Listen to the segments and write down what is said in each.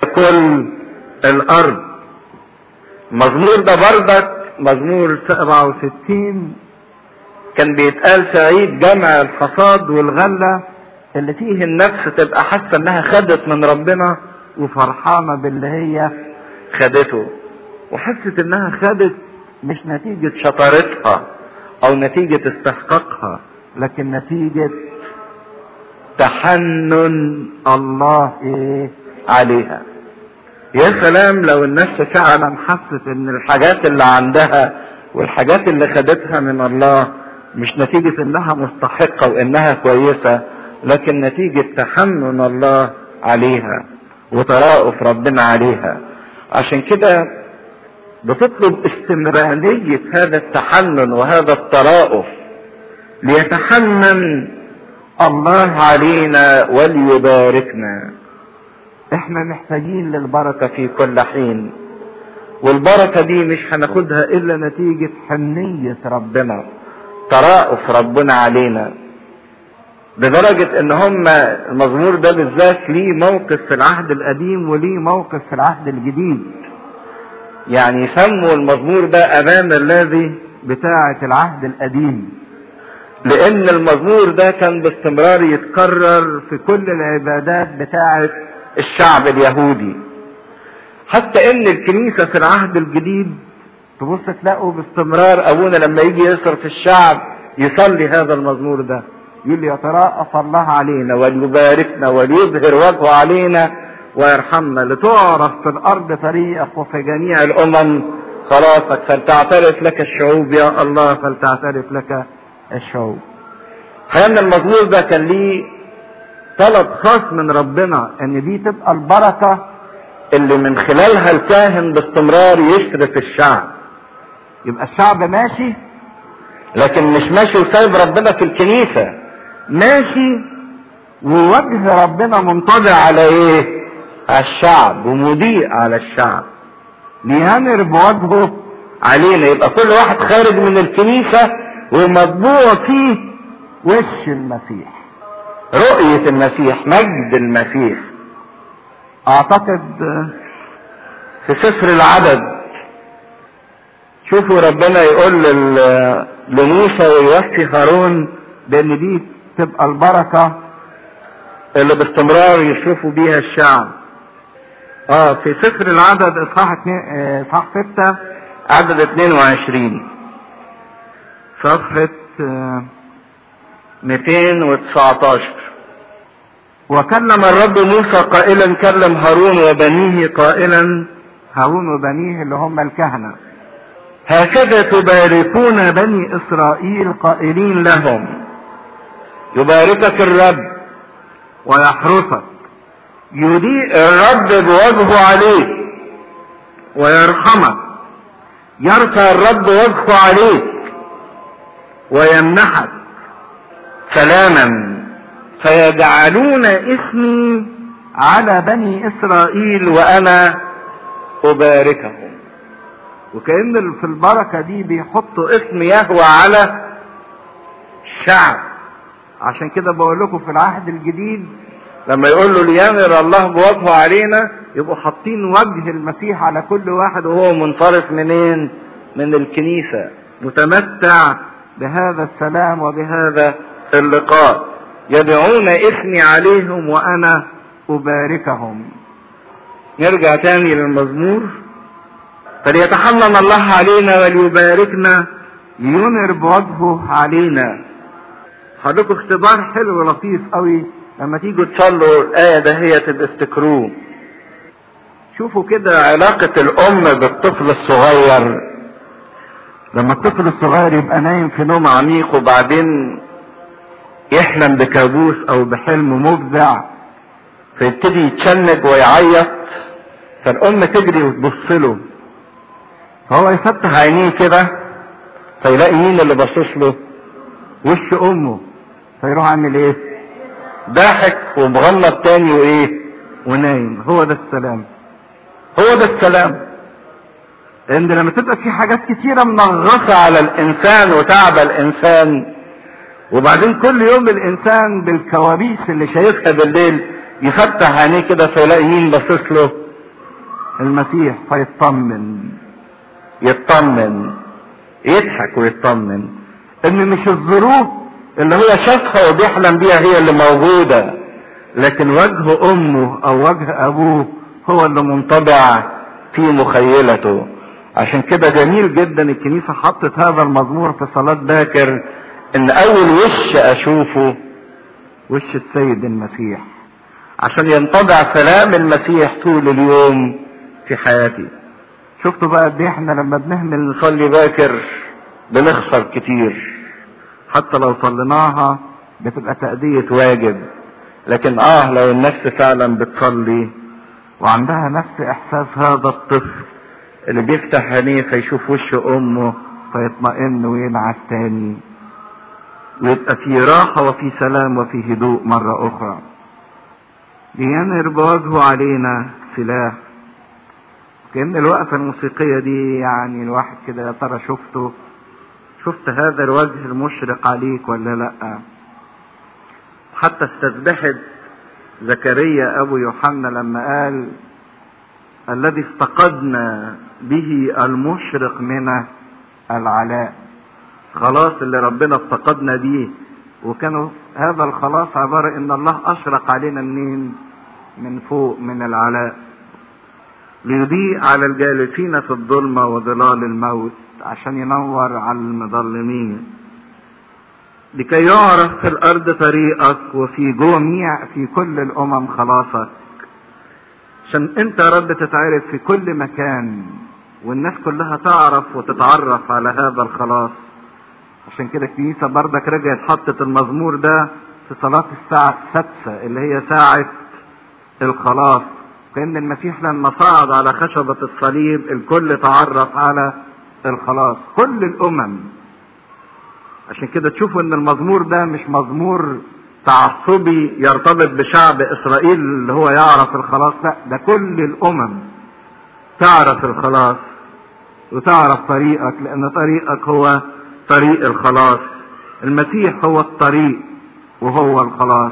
كل الارض المزمور ده بردك مزمور 67 كان بيتقال في عيد جمع الحصاد والغلة اللي فيه النفس تبقى حاسة انها خدت من ربنا وفرحانة باللي هي خدته وحست انها خدت مش نتيجة شطارتها او نتيجة استحقاقها لكن نتيجة تحنن الله ايه عليها يا سلام لو النفس فعلا حست ان الحاجات اللي عندها والحاجات اللي خدتها من الله مش نتيجة انها مستحقة وانها كويسة لكن نتيجة تحنن الله عليها وترأف ربنا عليها عشان كده بتطلب استمرارية هذا التحنن وهذا الترأف ليتحنن الله علينا وليباركنا احنا محتاجين للبركة في كل حين والبركة دي مش هناخدها الا نتيجة حنية ربنا ترأف ربنا علينا لدرجة ان هم المزمور ده بالذات ليه موقف في العهد القديم وليه موقف في العهد الجديد يعني يسموا المزمور ده امان الذي بتاعة العهد القديم لان المزمور ده كان باستمرار يتكرر في كل العبادات بتاعة الشعب اليهودي حتى ان الكنيسة في العهد الجديد تبص تلاقوا باستمرار ابونا لما يجي يصرف الشعب يصلي هذا المزمور ده يقول يتراءف الله علينا وليباركنا وليظهر وجهه علينا ويرحمنا لتعرف في الارض طريقك وفي جميع الامم خلاصك فلتعترف لك الشعوب يا الله فلتعترف لك الشعوب لان المزمور ده كان ليه طلب خاص من ربنا ان دي تبقى البركة اللي من خلالها الكاهن باستمرار يشرف الشعب يبقى الشعب ماشي لكن مش ماشي وسايب ربنا في الكنيسة ماشي ووجه ربنا منطبع على ايه على الشعب ومضيء على الشعب لينر بوجهه علينا يبقى كل واحد خارج من الكنيسة ومطبوع فيه وش المسيح رؤية المسيح مجد المسيح اعتقد في سفر العدد شوفوا ربنا يقول لموسى ويوصي هارون بان دي تبقى البركة اللي باستمرار يشوفوا بيها الشعب اه في سفر العدد اصحاح اتنين اصحاح ستة عدد 22 صفحة 219 وكلم الرب موسى قائلا كلم هارون وبنيه قائلا هارون وبنيه اللي هم الكهنة هكذا تباركون بني اسرائيل قائلين لهم يباركك الرب ويحرسك يضيء الرب بوجهه عليك ويرحمك يرفع الرب وجهه عليك ويمنحك سلاما فيجعلون اسمي على بني اسرائيل وانا اباركهم وكأن في البركة دي بيحطوا اسم يهوى على الشعب عشان كده بقول لكم في العهد الجديد لما يقول له لينر الله بوجهه علينا يبقوا حاطين وجه المسيح على كل واحد وهو منصرف منين من الكنيسة متمتع بهذا السلام وبهذا اللقاء يدعون اسمي عليهم وانا اباركهم نرجع تاني للمزمور فليتحنن الله علينا وليباركنا ينر بوجهه علينا حضرتك اختبار حلو لطيف قوي لما تيجوا تصلوا الآية ده هي تبقى افتكروه شوفوا كده علاقة الأم بالطفل الصغير لما الطفل الصغير يبقى نايم في نوم عميق وبعدين يحلم بكابوس أو بحلم مفزع فيبتدي يتشنج ويعيط فالأم تجري وتبص له فهو يفتح عينيه كده فيلاقي مين اللي باصص له وش امه فيروح عامل ايه ضاحك ومغمض تاني وايه ونايم هو ده السلام هو ده السلام ان لما تبقى في حاجات كتيره منغصه على الانسان وتعب الانسان وبعدين كل يوم الانسان بالكوابيس اللي شايفها بالليل يفتح عينيه كده فيلاقي مين باصص له المسيح فيطمن يطمن يضحك ويطمن ان مش الظروف اللي هو شافها وبيحلم بيها هي اللي موجودة لكن وجه امه او وجه ابوه هو اللي منطبع في مخيلته عشان كده جميل جدا الكنيسة حطت هذا المزمور في صلاة باكر ان اول وش اشوفه وش السيد المسيح عشان ينطبع سلام المسيح طول اليوم في حياتي شفتوا بقى قد ايه احنا لما بنهمل نصلي باكر بنخسر كتير حتى لو صليناها بتبقى تأدية واجب لكن اه لو النفس فعلا بتصلي وعندها نفس احساس هذا الطفل اللي بيفتح عينيه فيشوف وش امه فيطمئن وينعس تاني ويبقى في راحة وفي سلام وفي هدوء مرة أخرى لينر بوجهه علينا سلاح كأن الوقفة الموسيقية دي يعني الواحد كده يا ترى شفته شفت هذا الوجه المشرق عليك ولا لا حتى استذبحت زكريا ابو يوحنا لما قال الذي افتقدنا به المشرق من العلاء خلاص اللي ربنا افتقدنا بيه وكانوا هذا الخلاص عبارة ان الله اشرق علينا منين من فوق من العلاء ليضيء على الجالسين في الظلمة وظلال الموت عشان ينور على المظلمين لكي يعرف في الارض طريقك وفي جميع في كل الامم خلاصك عشان انت يا رب تتعرف في كل مكان والناس كلها تعرف وتتعرف على هذا الخلاص عشان كده الكنيسة بردك رجعت حطت المزمور ده في صلاة الساعة السادسة اللي هي ساعة الخلاص كأن المسيح لما صعد على خشبة الصليب الكل تعرف على الخلاص كل الأمم عشان كده تشوفوا ان المزمور ده مش مزمور تعصبي يرتبط بشعب اسرائيل اللي هو يعرف الخلاص لا ده كل الامم تعرف الخلاص وتعرف طريقك لان طريقك هو طريق الخلاص المسيح هو الطريق وهو الخلاص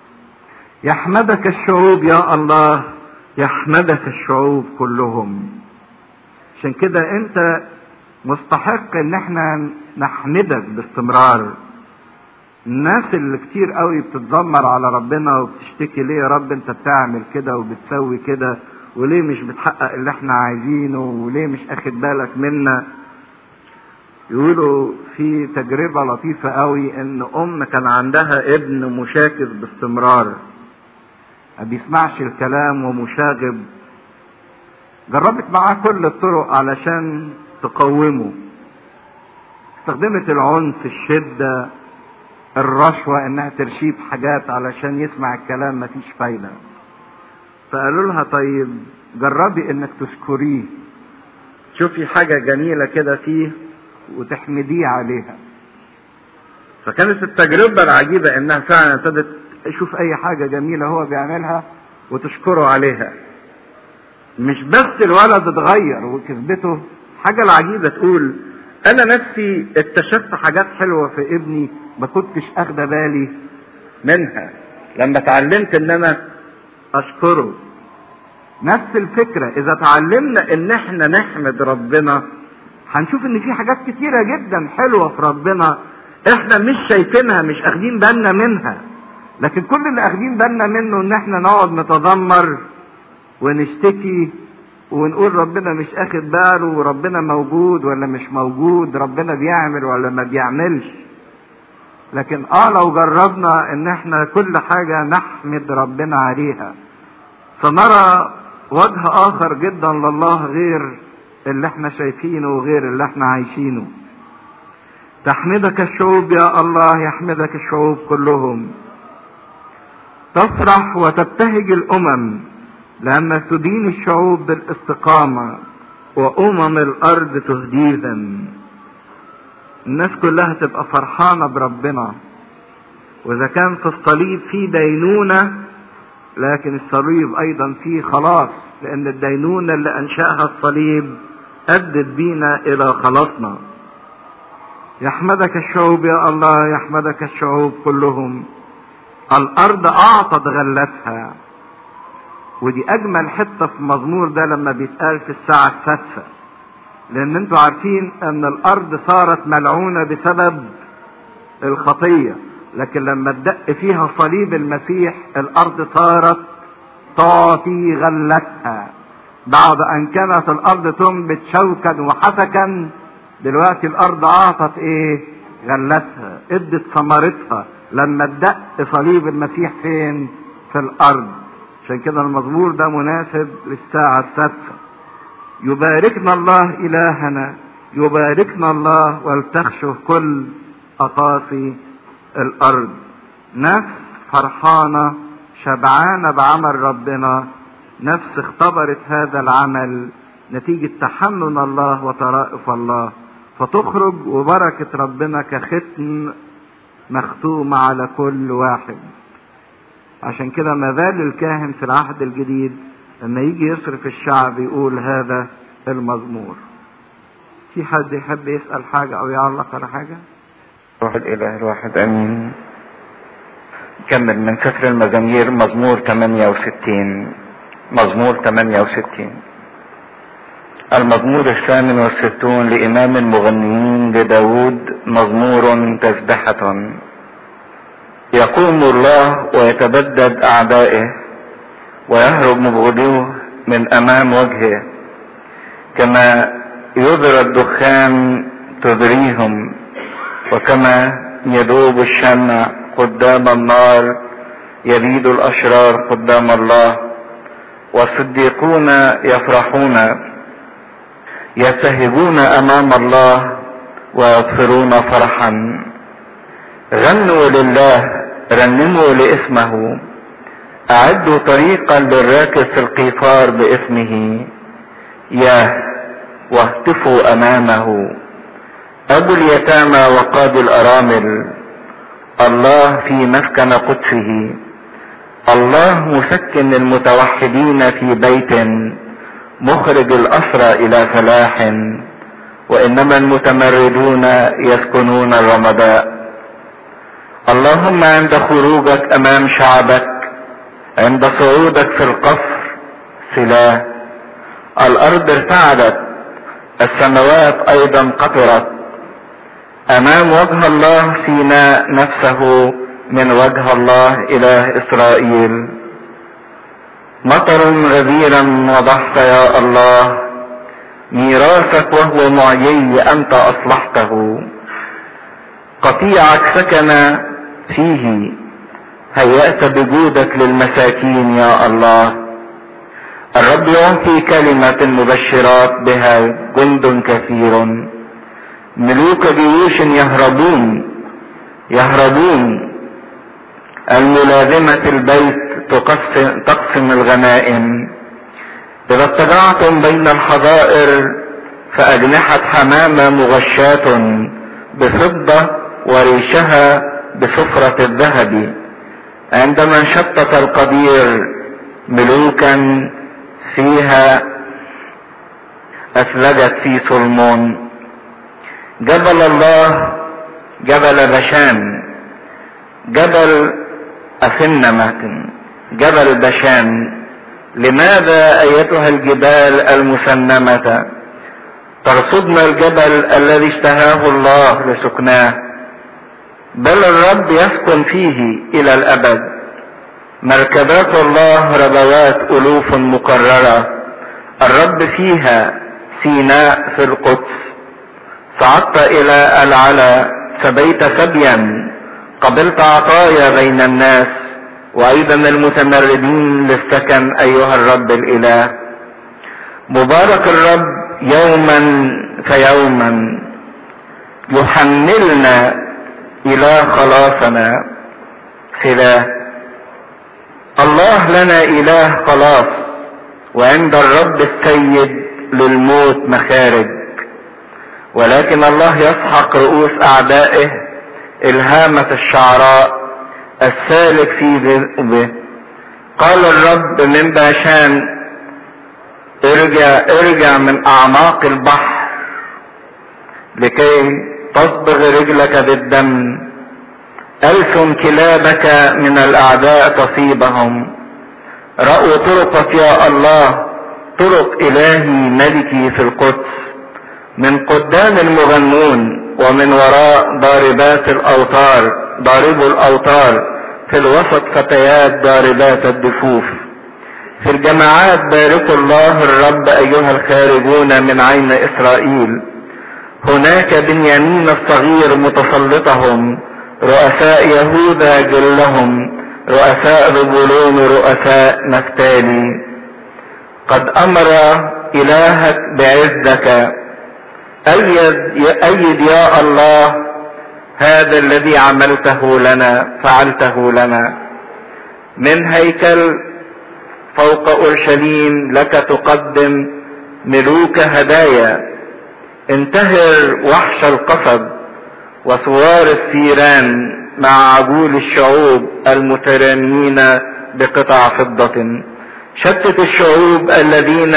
يحمدك الشعوب يا الله يحمدك الشعوب كلهم عشان كده انت مستحق ان احنا نحمدك باستمرار الناس اللي كتير قوي بتتذمر على ربنا وبتشتكي ليه يا رب انت بتعمل كده وبتسوي كده وليه مش بتحقق اللي احنا عايزينه وليه مش اخد بالك منا يقولوا في تجربة لطيفة قوي ان ام كان عندها ابن مشاكس باستمرار ما بيسمعش الكلام ومشاغب جربت معاه كل الطرق علشان تقومه استخدمت العنف الشدة الرشوة انها ترشيد حاجات علشان يسمع الكلام مفيش فايدة فقالوا لها طيب جربي انك تشكريه شوفي حاجة جميلة كده فيه وتحمديه عليها فكانت التجربة العجيبة انها فعلا ابتدت تشوف اي حاجة جميلة هو بيعملها وتشكره عليها مش بس الولد اتغير وكسبته حاجة العجيبة تقول انا نفسي اكتشفت حاجات حلوة في ابني ما كنتش اخده بالي منها لما اتعلمت ان انا اشكره نفس الفكرة اذا اتعلمنا ان احنا نحمد ربنا هنشوف ان في حاجات كتيرة جدا حلوة في ربنا احنا مش شايفينها مش اخدين بالنا منها لكن كل اللي اخدين بالنا منه ان احنا نقعد نتذمر ونشتكي ونقول ربنا مش اخد باله وربنا موجود ولا مش موجود ربنا بيعمل ولا ما بيعملش لكن اه لو جربنا ان احنا كل حاجة نحمد ربنا عليها سنرى وجه اخر جدا لله غير اللي احنا شايفينه وغير اللي احنا عايشينه تحمدك الشعوب يا الله يحمدك الشعوب كلهم تفرح وتبتهج الامم لما تدين الشعوب بالاستقامة وامم الارض تهديها الناس كلها تبقى فرحانة بربنا واذا كان في الصليب في دينونة لكن الصليب ايضا فيه خلاص لان الدينونة اللي انشأها الصليب ادت بينا الى خلاصنا يحمدك الشعوب يا الله يحمدك الشعوب كلهم الارض اعطت غلتها ودي اجمل حتة في المزمور ده لما بيتقال في الساعة السادسة لان انتوا عارفين ان الارض صارت ملعونة بسبب الخطية لكن لما اتدق فيها صليب المسيح الارض صارت تعطي غلتها بعد ان كانت الارض تنبت شوكا وحسكا دلوقتي الارض اعطت ايه غلتها ادت ثمرتها لما اتدق صليب المسيح فين في الارض عشان كده المزمور ده مناسب للساعة السادسة يباركنا الله الهنا يباركنا الله ولتخشوا كل اقاصي الارض نفس فرحانة شبعانة بعمل ربنا نفس اختبرت هذا العمل نتيجة تحنن الله وطرائف الله فتخرج وبركة ربنا كختم مختومة على كل واحد عشان كده ما زال الكاهن في العهد الجديد لما يجي يصرف الشعب يقول هذا المزمور في حد يحب يسأل حاجة أو يعلق على حاجة روح الإله الواحد أمين كمل من سفر المزامير مزمور 68 مزمور 68 المزمور الثامن والستون لإمام المغنيين لداود مزمور تسبحة يقوم الله ويتبدد أعدائه ويهرب مبغضوه من أمام وجهه كما يذرى الدخان تذريهم وكما يذوب الشمع قدام النار يبيد الأشرار قدام الله والصديقون يفرحون يبتهجون أمام الله ويغفرون فرحا غنوا لله رنموا لاسمه أعدوا طريقا للراكب في القيفار باسمه ياه واهتفوا أمامه أبو اليتامى وقاضي الأرامل الله في مسكن قدسه الله مسكن المتوحدين في بيت مخرج الأسرى إلى فلاح وإنما المتمردون يسكنون الرمداء اللهم عند خروجك أمام شعبك عند صعودك في القصر سلاه الأرض ارتعدت السماوات أيضا قطرت أمام وجه الله سيناء نفسه من وجه الله إله إسرائيل مطر غزيرا وضحت يا الله ميراثك وهو معيي أنت أصلحته قطيعك سكن فيه هيأت بجودك للمساكين يا الله الرب يعطي كلمة مبشرات بها جند كثير ملوك جيوش يهربون يهربون الملازمة البيت تقسم, تقسم الغنائم إذا اتبعتم بين الحظائر فأجنحة حمامة مغشاة بفضة وريشها بصفرة الذهب عندما شتت القدير ملوكا فيها أثلجت في صلمون جبل الله جبل بشان جبل أثنمة جبل بشان لماذا أيتها الجبال المسنمة ترصدن الجبل الذي اشتهاه الله لسكناه بل الرب يسكن فيه إلى الأبد مركبات الله ربوات ألوف مكررة الرب فيها سيناء في القدس صعدت إلى العلا سبيت سبيا قبلت عطايا بين الناس وأيضا المتمردين للسكن أيها الرب الإله مبارك الرب يوما فيوما يحملنا إلى خلاصنا سلاه الله لنا إله خلاص وعند الرب السيد للموت مخارج ولكن الله يسحق رؤوس أعدائه الهامة الشعراء السالك في ذئبه قال الرب من باشان ارجع ارجع من اعماق البحر لكي تصبغ رجلك بالدم ألسن كلابك من الأعداء تصيبهم رأوا طرقك يا الله طرق إلهي ملكي في القدس من قدام المغنون ومن وراء ضاربات الأوتار ضاربوا الأوتار في الوسط فتيات ضاربات الدفوف في الجماعات باركوا الله الرب أيها الخارجون من عين إسرائيل هناك بنيامين الصغير متسلطهم رؤساء يهوذا جلهم رؤساء زبولون رؤساء نفتالي قد امر الهك بعزك ايد ايد يا الله هذا الذي عملته لنا فعلته لنا من هيكل فوق اورشليم لك تقدم ملوك هدايا انتهر وحش القصب وثوار الثيران مع عجول الشعوب المترامين بقطع فضة شتت الشعوب الذين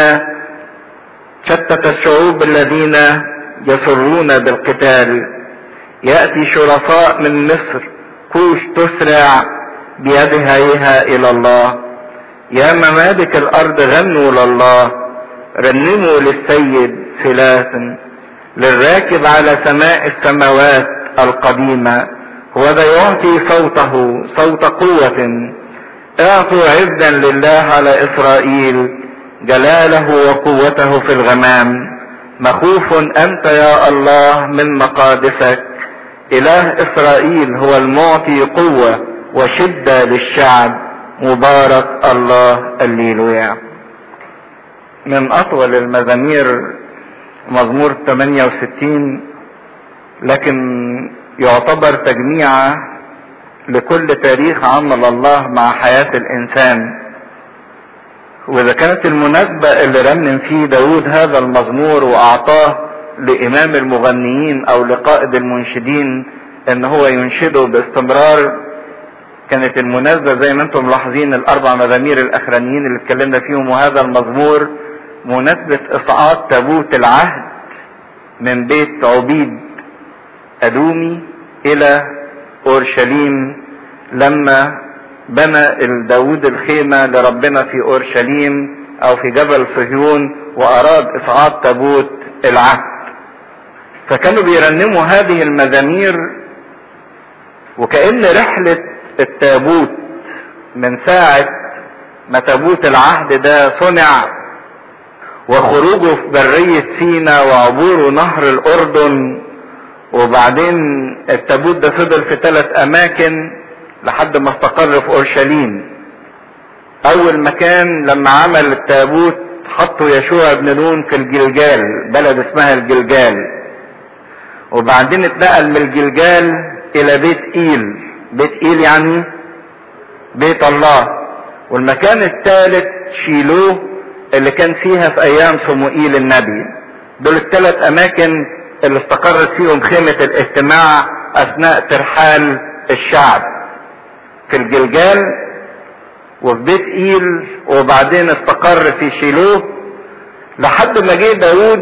شتت الشعوب الذين يسرون بالقتال يأتي شرفاء من مصر كوش تسرع بيدها إلى الله يا ممالك الأرض غنوا لله رنموا للسيد ثلاثا للراكب على سماء السماوات القديمة وذا يعطي صوته صوت قوة اعطوا عزا لله على اسرائيل جلاله وقوته في الغمام مخوف انت يا الله من مقادسك اله اسرائيل هو المعطي قوة وشدة للشعب مبارك الله الليلويا من اطول المزامير مزمور 68 لكن يعتبر تجميعة لكل تاريخ عمل الله مع حياة الإنسان وإذا كانت المناسبة اللي رنم فيه داود هذا المزمور وأعطاه لإمام المغنيين أو لقائد المنشدين إن هو ينشده باستمرار كانت المناسبة زي ما انتم ملاحظين الأربع مزامير الأخرانيين اللي اتكلمنا فيهم وهذا المزمور مناسبة إصعاد تابوت العهد من بيت عبيد أدومي إلى أورشليم لما بنى داود الخيمة لربنا في أورشليم أو في جبل صهيون وأراد إصعاد تابوت العهد فكانوا بيرنموا هذه المزامير وكأن رحلة التابوت من ساعة ما تابوت العهد ده صنع وخروجه في برية سينا وعبوره نهر الأردن وبعدين التابوت ده فضل في ثلاث اماكن لحد ما استقر في اورشليم اول مكان لما عمل التابوت حطوا يشوع بن نون في الجلجال بلد اسمها الجلجال وبعدين اتنقل من الجلجال الى بيت ايل بيت ايل يعني بيت الله والمكان الثالث شيلوه اللي كان فيها في ايام صموئيل النبي دول الثلاث اماكن اللي استقرت فيهم خيمة الاجتماع اثناء ترحال الشعب في الجلجال وفي بيت ايل وبعدين استقر في شيلوه لحد ما جه داود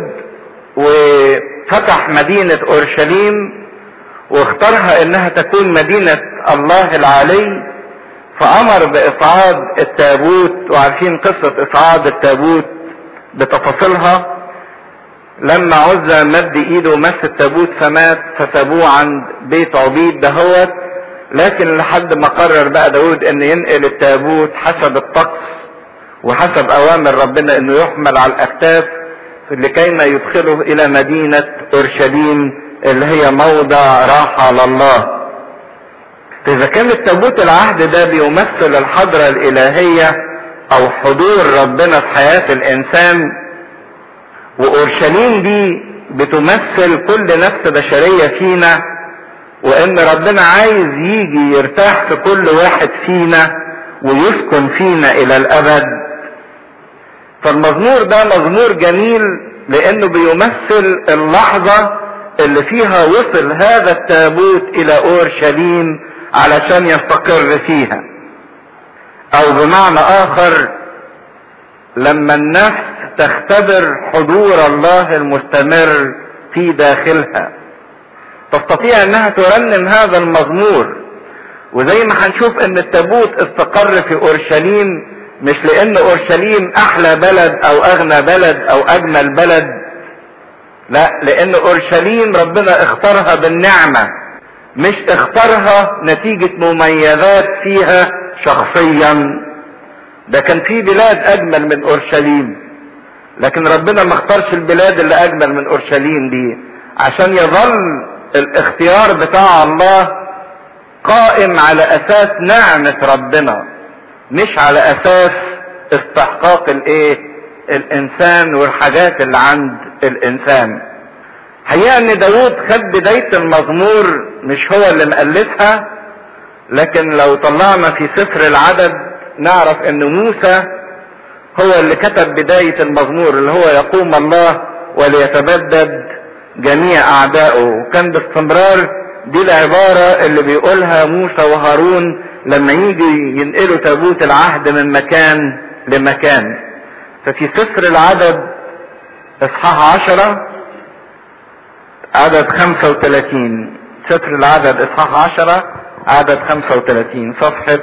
وفتح مدينة اورشليم واختارها انها تكون مدينة الله العلي فامر باصعاد التابوت وعارفين قصة اصعاد التابوت بتفاصيلها لما عزة مد ايده ومس التابوت فمات فسابوه عند بيت عبيد دهوت لكن لحد ما قرر بقى داود ان ينقل التابوت حسب الطقس وحسب اوامر ربنا انه يحمل على الاكتاف لكيما يدخله الى مدينة اورشليم اللي هي موضع راحة لله فاذا كان التابوت العهد ده بيمثل الحضرة الالهية او حضور ربنا في حياة الانسان واورشليم دي بتمثل كل نفس بشرية فينا وان ربنا عايز يجي يرتاح في كل واحد فينا ويسكن فينا الى الابد فالمزمور ده مزمور جميل لانه بيمثل اللحظة اللي فيها وصل هذا التابوت الى اورشليم علشان يستقر فيها او بمعنى اخر لما النفس تختبر حضور الله المستمر في داخلها تستطيع انها ترنم هذا المزمور وزي ما هنشوف ان التابوت استقر في اورشليم مش لان اورشليم احلى بلد او اغنى بلد او اجمل بلد لا لان اورشليم ربنا اختارها بالنعمه مش اختارها نتيجه مميزات فيها شخصيا ده كان في بلاد اجمل من اورشليم لكن ربنا ما اختارش البلاد اللي اجمل من اورشليم دي عشان يظل الاختيار بتاع الله قائم على اساس نعمة ربنا مش على اساس استحقاق الايه الانسان والحاجات اللي عند الانسان حقيقة ان داود خد بداية المزمور مش هو اللي مؤلفها لكن لو طلعنا في سفر العدد نعرف ان موسى هو اللي كتب بداية المزمور اللي هو يقوم الله وليتبدد جميع اعدائه وكان باستمرار دي العبارة اللي بيقولها موسى وهارون لما يجي ينقلوا تابوت العهد من مكان لمكان ففي سفر العدد اصحاح عشرة عدد خمسة وثلاثين سفر العدد اصحاح عشرة عدد خمسة وثلاثين صفحة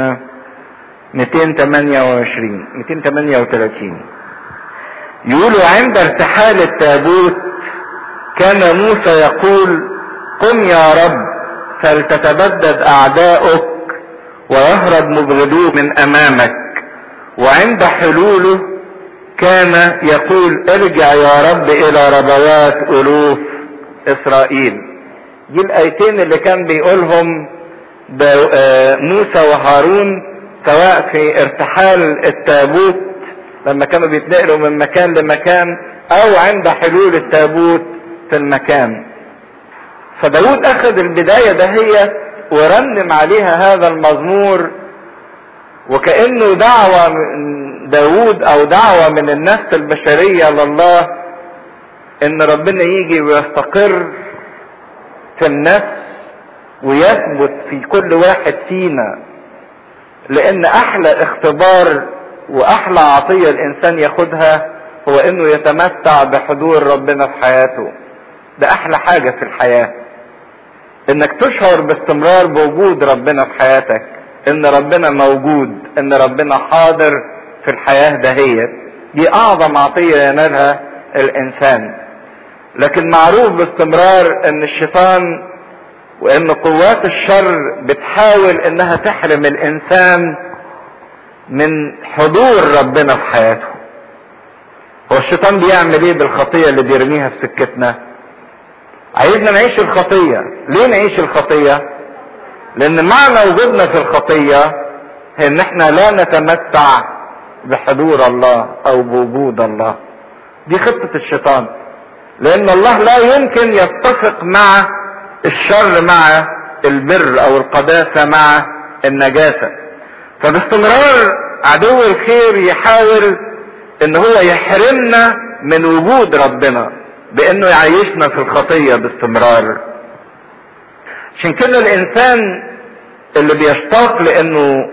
228 238 يقولوا عند ارتحال التابوت كان موسى يقول قم يا رب فلتتبدد اعداؤك ويهرب مبغضوك من امامك وعند حلوله كان يقول ارجع يا رب الى ربوات الوف اسرائيل دي الايتين اللي كان بيقولهم موسى وهارون سواء في ارتحال التابوت لما كانوا بيتنقلوا من مكان لمكان او عند حلول التابوت في المكان فداود اخذ البداية دهية ورنم عليها هذا المزمور وكأنه دعوة من داود او دعوة من النفس البشرية لله ان ربنا يجي ويستقر في النفس ويثبت في كل واحد فينا لان احلى اختبار واحلى عطية الانسان ياخدها هو انه يتمتع بحضور ربنا في حياته ده احلى حاجة في الحياة انك تشعر باستمرار بوجود ربنا في حياتك ان ربنا موجود ان ربنا حاضر في الحياة دهيت دي اعظم عطية ينالها الانسان لكن معروف باستمرار ان الشيطان وان قوات الشر بتحاول انها تحرم الانسان من حضور ربنا في حياته هو الشيطان بيعمل ايه بالخطيه اللي بيرميها في سكتنا عايزنا نعيش الخطيه ليه نعيش الخطيه لان معنى وجودنا في الخطيه هي ان احنا لا نتمتع بحضور الله او بوجود الله دي خطه الشيطان لان الله لا يمكن يتفق مع الشر مع البر او القداسه مع النجاسه فباستمرار عدو الخير يحاول ان هو يحرمنا من وجود ربنا بانه يعيشنا في الخطيه باستمرار عشان كده الانسان اللي بيشتاق لانه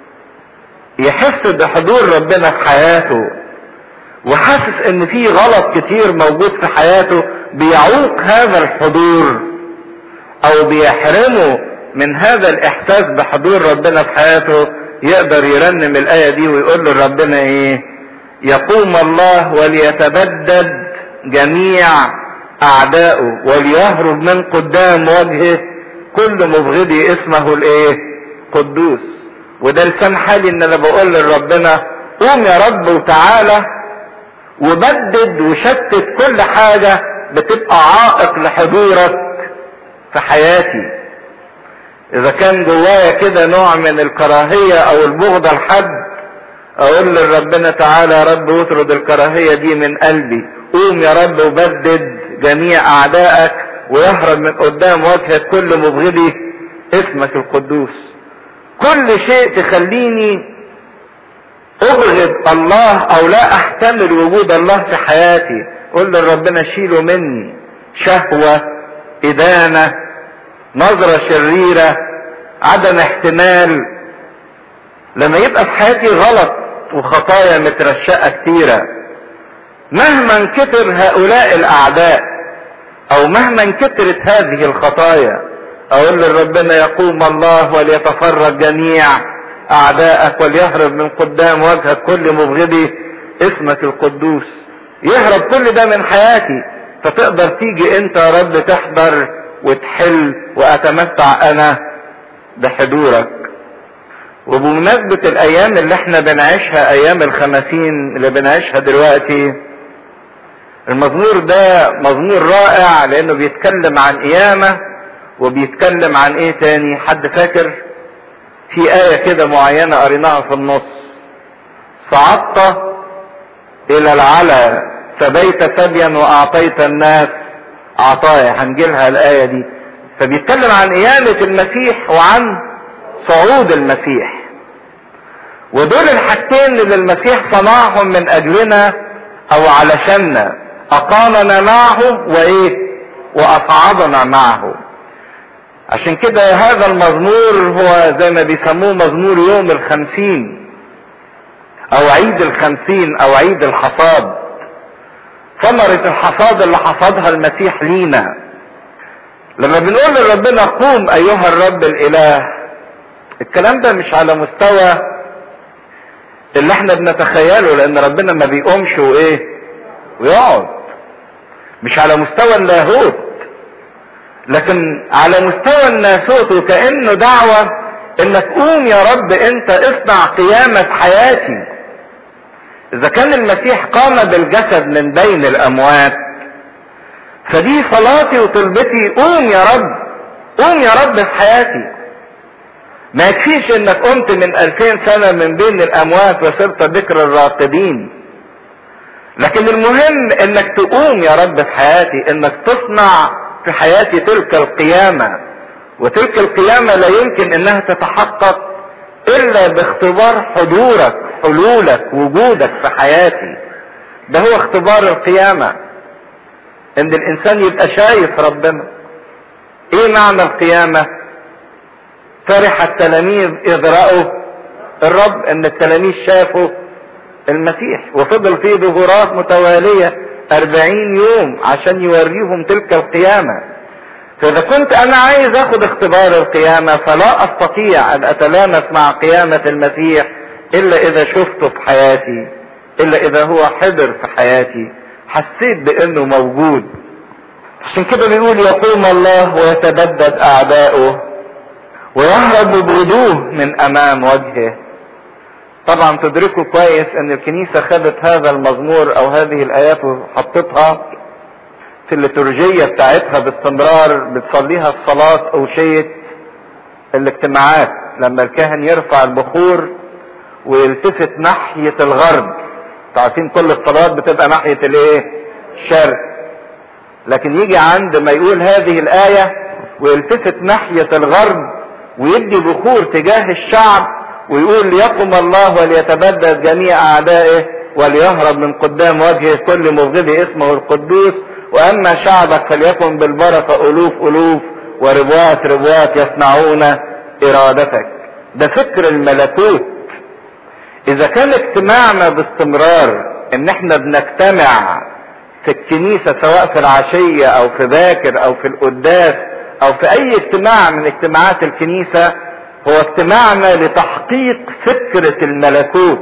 يحس بحضور ربنا في حياته وحاسس ان في غلط كتير موجود في حياته بيعوق هذا الحضور او بيحرمه من هذا الاحساس بحضور ربنا في حياته يقدر يرنم الايه دي ويقول له ربنا ايه يقوم الله وليتبدد جميع اعدائه وليهرب من قدام وجهه كل مبغضي اسمه الايه قدوس وده لسان حالي ان انا بقول لربنا قوم يا رب وتعالى وبدد وشتت كل حاجة بتبقى عائق لحضورك في حياتي اذا كان جوايا كده نوع من الكراهية او البغضة لحد اقول لربنا تعالى يا رب واطرد الكراهية دي من قلبي قوم يا رب وبدد جميع اعدائك ويهرب من قدام وجهك كل مبغضي اسمك القدوس كل شيء تخليني ابغض الله او لا احتمل وجود الله في حياتي قول لربنا شيله مني شهوة ادانة نظرة شريرة عدم احتمال لما يبقى في حياتي غلط وخطايا مترشقة كتيرة مهما كتر هؤلاء الاعداء او مهما كترت هذه الخطايا اقول لربنا يقوم الله وليتفرج جميع اعدائك وليهرب من قدام وجهك كل مبغضي اسمك القدوس يهرب كل ده من حياتي فتقدر تيجي انت يا رب تحضر وتحل واتمتع انا بحضورك وبمناسبة الايام اللي احنا بنعيشها ايام الخمسين اللي بنعيشها دلوقتي المزمور ده مزمور رائع لانه بيتكلم عن قيامة وبيتكلم عن ايه تاني حد فاكر في آية كده معينة قريناها في النص صعدت الى العلا سبيت سبيا واعطيت الناس عطايا هنجيلها الآية دي فبيتكلم عن قيامة المسيح وعن صعود المسيح ودول الحاجتين اللي المسيح صنعهم من اجلنا او علشاننا اقامنا معه وايه واصعدنا معه عشان كده هذا المزمور هو زي ما بيسموه مزمور يوم الخمسين او عيد الخمسين او عيد الحصاد ثمرة الحصاد اللي حصدها المسيح لينا لما بنقول لربنا قوم ايها الرب الاله الكلام ده مش على مستوى اللي احنا بنتخيله لان ربنا ما بيقومش وايه ويقعد مش على مستوى اللاهوت لكن على مستوى الناسوت وكانه دعوه انك قوم يا رب انت اصنع قيامه في حياتي اذا كان المسيح قام بالجسد من بين الاموات فدي صلاتي وطلبتي قوم يا رب قوم يا رب في حياتي ما يكفيش انك قمت من الفين سنة من بين الاموات وصرت ذكر الراقدين لكن المهم انك تقوم يا رب في حياتي انك تصنع في حياتي تلك القيامة وتلك القيامة لا يمكن انها تتحقق الا باختبار حضورك حلولك وجودك في حياتي ده هو اختبار القيامة ان الانسان يبقى شايف ربنا ايه معنى القيامة فرح التلاميذ اذ رأوا الرب ان التلاميذ شافوا المسيح وفضل في ظهورات متوالية أربعين يوم عشان يوريهم تلك القيامة فإذا كنت أنا عايز أخد اختبار القيامة فلا أستطيع أن أتلامس مع قيامة المسيح إلا إذا شفته في حياتي إلا إذا هو حضر في حياتي حسيت بأنه موجود عشان كده بيقول يقوم الله ويتبدد أعداؤه ويهرب بغدوه من أمام وجهه طبعا تدركوا كويس ان الكنيسة خدت هذا المزمور او هذه الايات وحطتها في الليتورجية بتاعتها باستمرار بتصليها في صلاة اوشية الاجتماعات لما الكاهن يرفع البخور ويلتفت ناحية الغرب عارفين كل الصلوات بتبقى ناحية الايه الشرق لكن يجي عند ما يقول هذه الآية ويلتفت ناحية الغرب ويدي بخور تجاه الشعب ويقول ليقم الله وليتبدد جميع اعدائه وليهرب من قدام وجهه كل مبغض اسمه القدوس واما شعبك فليكن بالبركه الوف الوف وربوات ربوات يصنعون ارادتك ده فكر الملكوت اذا كان اجتماعنا باستمرار ان احنا بنجتمع في الكنيسة سواء في العشية او في باكر او في القداس او في اي اجتماع من اجتماعات الكنيسة هو اجتماعنا لتحقيق فكرة الملكوت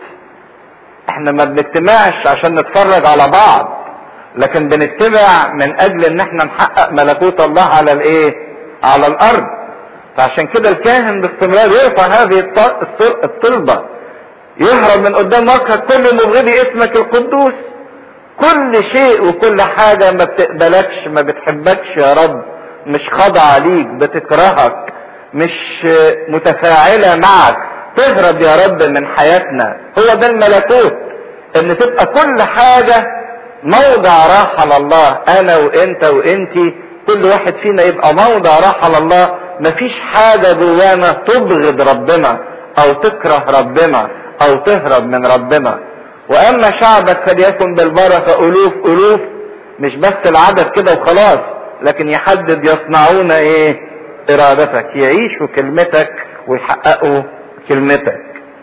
احنا ما بنجتمعش عشان نتفرج على بعض لكن بنجتمع من اجل ان احنا نحقق ملكوت الله على الايه على الارض فعشان كده الكاهن باستمرار يرفع هذه الطلبة يهرب من قدام وجهك كل مبغضي اسمك القدوس كل شيء وكل حاجة ما بتقبلكش ما بتحبكش يا رب مش خاضعة ليك بتكرهك مش متفاعلة معك تهرب يا رب من حياتنا هو ده الملكوت ان تبقى كل حاجة موضع راحة لله انا وانت وانتي كل واحد فينا يبقى موضع راحة لله مفيش حاجة جوانا تبغض ربنا او تكره ربنا او تهرب من ربنا واما شعبك فليكن بالبركة الوف الوف مش بس العدد كده وخلاص لكن يحدد يصنعون ايه ارادتك يعيشوا كلمتك ويحققوا كلمتك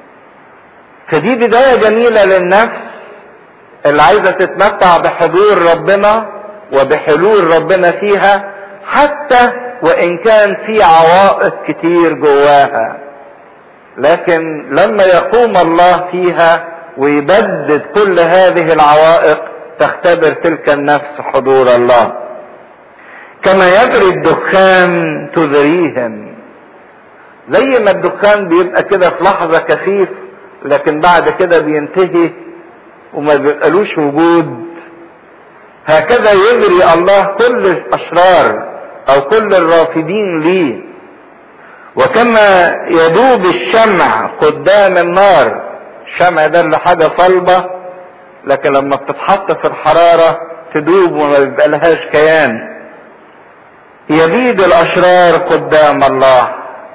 فدي بداية جميلة للنفس اللي عايزة تتمتع بحضور ربنا وبحلول ربنا فيها حتى وان كان في عوائق كتير جواها لكن لما يقوم الله فيها ويبدد كل هذه العوائق تختبر تلك النفس حضور الله كما يجري الدخان تذريهم زي ما الدخان بيبقى كده في لحظة كثيف لكن بعد كده بينتهي وما بيبقالوش وجود هكذا يجري الله كل الاشرار او كل الرافدين ليه وكما يذوب الشمع قدام النار الشمع ده اللي حاجه صلبه لكن لما بتتحط في الحراره تدوب وما بيبقى لهاش كيان يبيد الاشرار قدام الله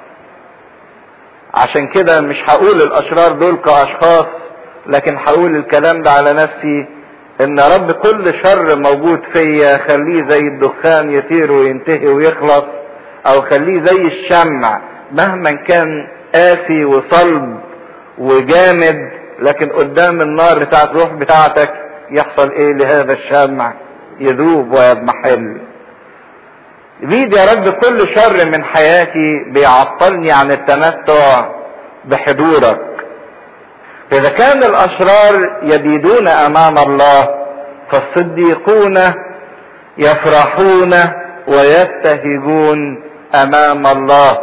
عشان كده مش هقول الاشرار دول كاشخاص لكن هقول الكلام ده على نفسي ان يا رب كل شر موجود فيا خليه زي الدخان يطير وينتهي ويخلص او خليه زي الشمع مهما كان قاسي وصلب وجامد لكن قدام النار بتاعت الروح بتاعتك يحصل ايه لهذا الشمع يذوب ويضمحل بيد يا رب كل شر من حياتي بيعطلني عن التمتع بحضورك فإذا كان الأشرار يبيدون أمام الله فالصديقون يفرحون ويبتهجون أمام الله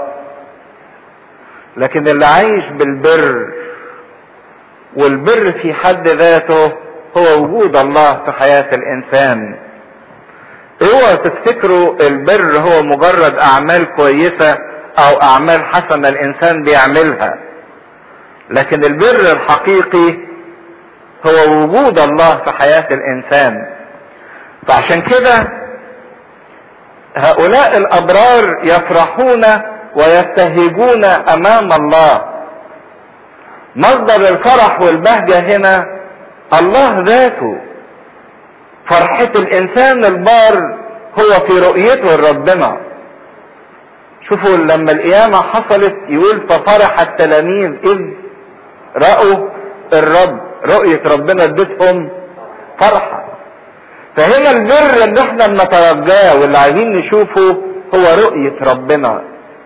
لكن اللي عايش بالبر والبر في حد ذاته هو وجود الله في حياة الإنسان اوعوا تفتكروا البر هو مجرد أعمال كويسة أو أعمال حسنة الإنسان بيعملها لكن البر الحقيقي هو وجود الله في حياة الإنسان فعشان كده هؤلاء الأبرار يفرحون ويبتهجون أمام الله مصدر الفرح والبهجة هنا الله ذاته فرحة الإنسان البار هو في رؤيته لربنا شوفوا لما القيامة حصلت يقول ففرح التلاميذ إذ رأوا الرب رؤية ربنا ادتهم فرحة فهنا البر اللي احنا بنترجاه واللي عايزين نشوفه هو رؤية ربنا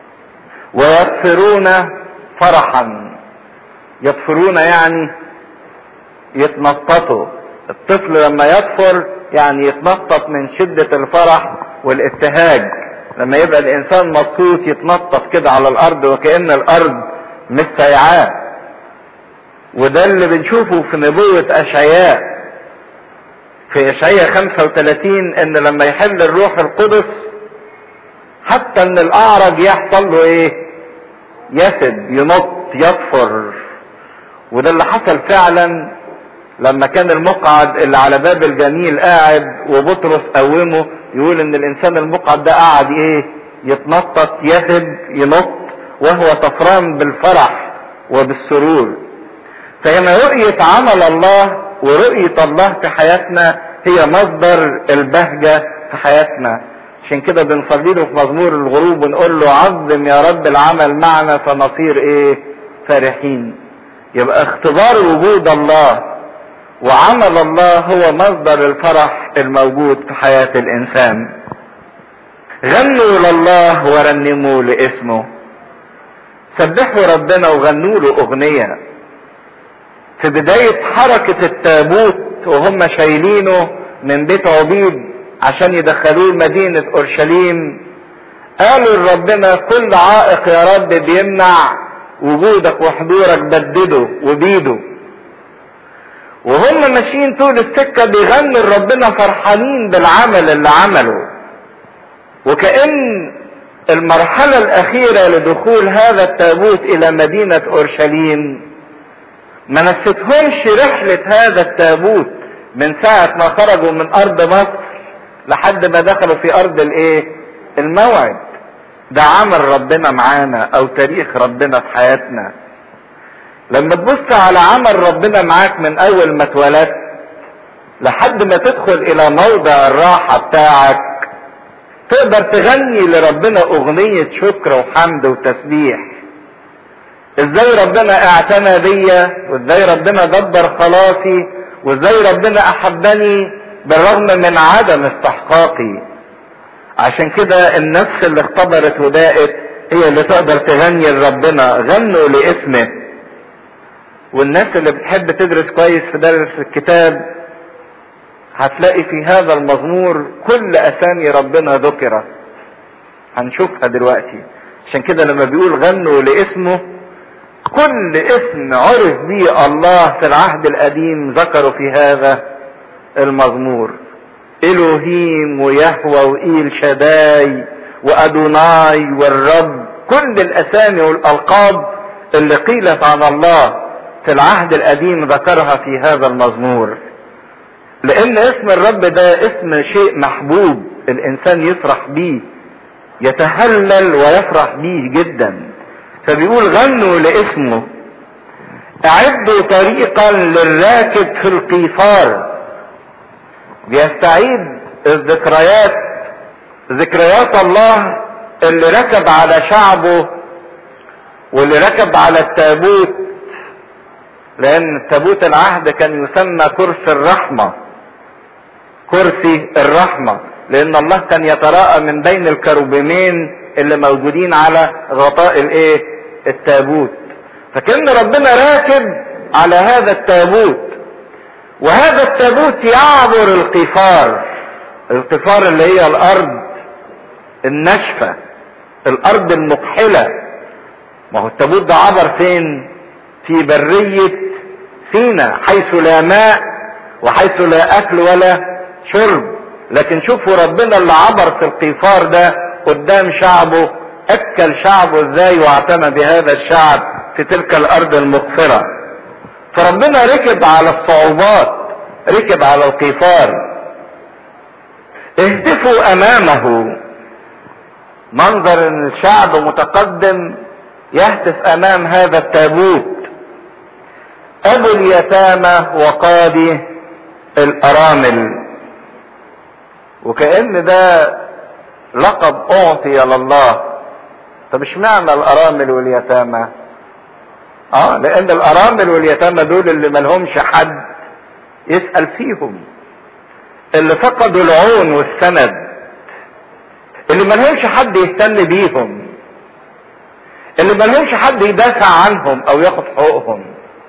ويطفرون فرحا يطفرون يعني يتنططوا الطفل لما يطفر يعني يتنطط من شدة الفرح والابتهاج لما يبقى الانسان مبسوط يتنطط كده على الارض وكأن الارض مش سيعاه وده اللي بنشوفه في نبوة اشعياء في اشعياء 35 ان لما يحل الروح القدس حتى ان الاعرج يحصل له ايه يسد ينط يطفر وده اللي حصل فعلا لما كان المقعد اللي على باب الجميل قاعد وبطرس قومه يقول ان الانسان المقعد ده قاعد ايه يتنطط يهب ينط وهو طفران بالفرح وبالسرور فهنا رؤية عمل الله ورؤية الله في حياتنا هي مصدر البهجة في حياتنا عشان كده بنصلي له في مزمور الغروب ونقول له عظم يا رب العمل معنا فنصير ايه فرحين يبقى اختبار وجود الله وعمل الله هو مصدر الفرح الموجود في حياة الإنسان غنوا لله ورنموا لاسمه سبحوا ربنا وغنوا له أغنية في بداية حركة التابوت وهم شايلينه من بيت عبيد عشان يدخلوه مدينة أورشليم قالوا لربنا كل عائق يا رب بيمنع وجودك وحضورك بدده وبيده وهم ماشيين طول السكه بيغنوا لربنا فرحانين بالعمل اللي عمله وكأن المرحلة الأخيرة لدخول هذا التابوت إلى مدينة أورشليم ما نستهمش رحلة هذا التابوت من ساعة ما خرجوا من أرض مصر لحد ما دخلوا في أرض الإيه؟ الموعد ده عمل ربنا معانا أو تاريخ ربنا في حياتنا لما تبص على عمل ربنا معاك من اول ما اتولدت لحد ما تدخل الى موضع الراحة بتاعك تقدر تغني لربنا اغنية شكر وحمد وتسبيح ازاي ربنا اعتنى بيا وازاي ربنا دبر خلاصي وازاي ربنا احبني بالرغم من عدم استحقاقي عشان كده النفس اللي اختبرت وداقت هي اللي تقدر تغني لربنا غنوا لاسمه والناس اللي بتحب تدرس كويس في درس الكتاب هتلاقي في هذا المزمور كل اسامي ربنا ذكرت هنشوفها دلوقتي عشان كده لما بيقول غنوا لاسمه كل اسم عرف به الله في العهد القديم ذكروا في هذا المزمور الوهيم ويهوى وايل شداي وادوناي والرب كل الاسامي والالقاب اللي قيلت عن الله في العهد القديم ذكرها في هذا المزمور لان اسم الرب ده اسم شيء محبوب الانسان يفرح بيه يتهلل ويفرح بيه جدا فبيقول غنوا لاسمه اعدوا طريقا للراكب في القيفار بيستعيد الذكريات ذكريات الله اللي ركب على شعبه واللي ركب على التابوت لان تابوت العهد كان يسمى كرسي الرحمه كرسي الرحمه لان الله كان يتراءى من بين الكروبيمين اللي موجودين على غطاء الايه التابوت فكان ربنا راكب على هذا التابوت وهذا التابوت يعبر القفار القفار اللي هي الارض الناشفه الارض المكحله ما هو التابوت ده عبر فين في بريه سينا حيث لا ماء وحيث لا اكل ولا شرب لكن شوفوا ربنا اللي عبر في القيفار ده قدام شعبه اكل شعبه ازاي واعتنى بهذا الشعب في تلك الارض المغفرة فربنا ركب على الصعوبات ركب على القيفار اهتفوا امامه منظر ان الشعب متقدم يهتف امام هذا التابوت ابو اليتامى وقاضي الارامل وكأن ده لقب اعطي لله طب اشمعنى الارامل واليتامى اه لان الارامل واليتامى دول اللي ملهمش حد يسأل فيهم اللي فقدوا العون والسند اللي ملهمش حد يهتم بيهم اللي ملهمش حد يدافع عنهم او ياخد حقوقهم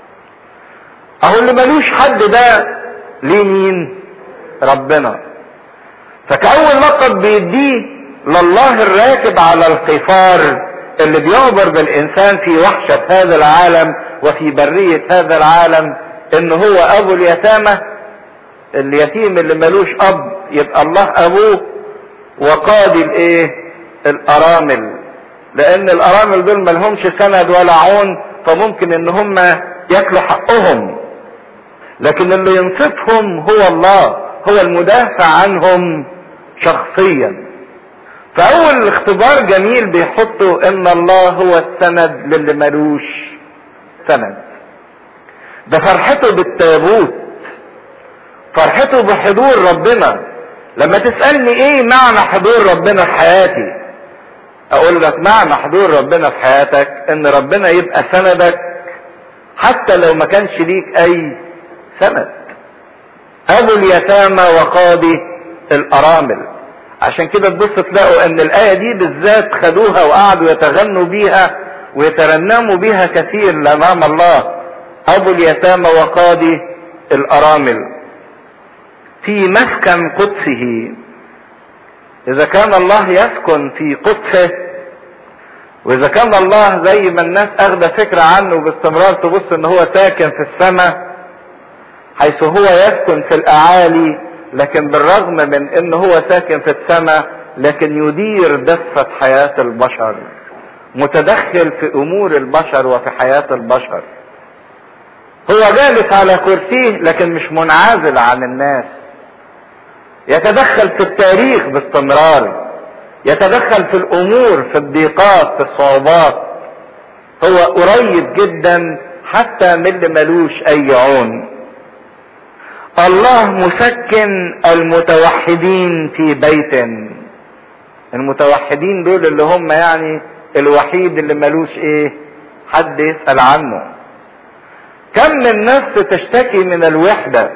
اهو اللي ملوش حد ده ليه مين ربنا فكأول لقب بيديه لله الراكب على القفار اللي بيعبر بالانسان في وحشة هذا العالم وفي برية هذا العالم ان هو ابو اليتامى اليتيم اللي ملوش اب يبقى الله ابوه وقاضي الايه الارامل لان الارامل دول ملهمش سند ولا عون فممكن ان هم ياكلوا حقهم لكن اللي ينصفهم هو الله هو المدافع عنهم شخصيا فاول اختبار جميل بيحطه ان الله هو السند للي ملوش سند ده فرحته بالتابوت فرحته بحضور ربنا لما تسألني ايه معنى حضور ربنا في حياتي اقول لك معنى حضور ربنا في حياتك ان ربنا يبقى سندك حتى لو ما كانش ليك اي سند ابو اليتامى وقاضي الارامل عشان كده تبص تلاقوا ان الايه دي بالذات خدوها وقعدوا يتغنوا بيها ويترنموا بيها كثير امام الله ابو اليتامى وقاضي الارامل في مسكن قدسه اذا كان الله يسكن في قدسه واذا كان الله زي ما الناس اخذ فكرة عنه باستمرار تبص ان هو ساكن في السماء حيث هو يسكن في الاعالي لكن بالرغم من ان هو ساكن في السماء لكن يدير دفة حياة البشر متدخل في امور البشر وفي حياة البشر هو جالس على كرسيه لكن مش منعزل عن الناس يتدخل في التاريخ باستمرار يتدخل في الامور في الضيقات في الصعوبات هو قريب جدا حتى من اللي ملوش اي عون الله مسكن المتوحدين في بيت المتوحدين دول اللي هم يعني الوحيد اللي ملوش ايه حد يسأل عنه كم من نفس تشتكي من الوحدة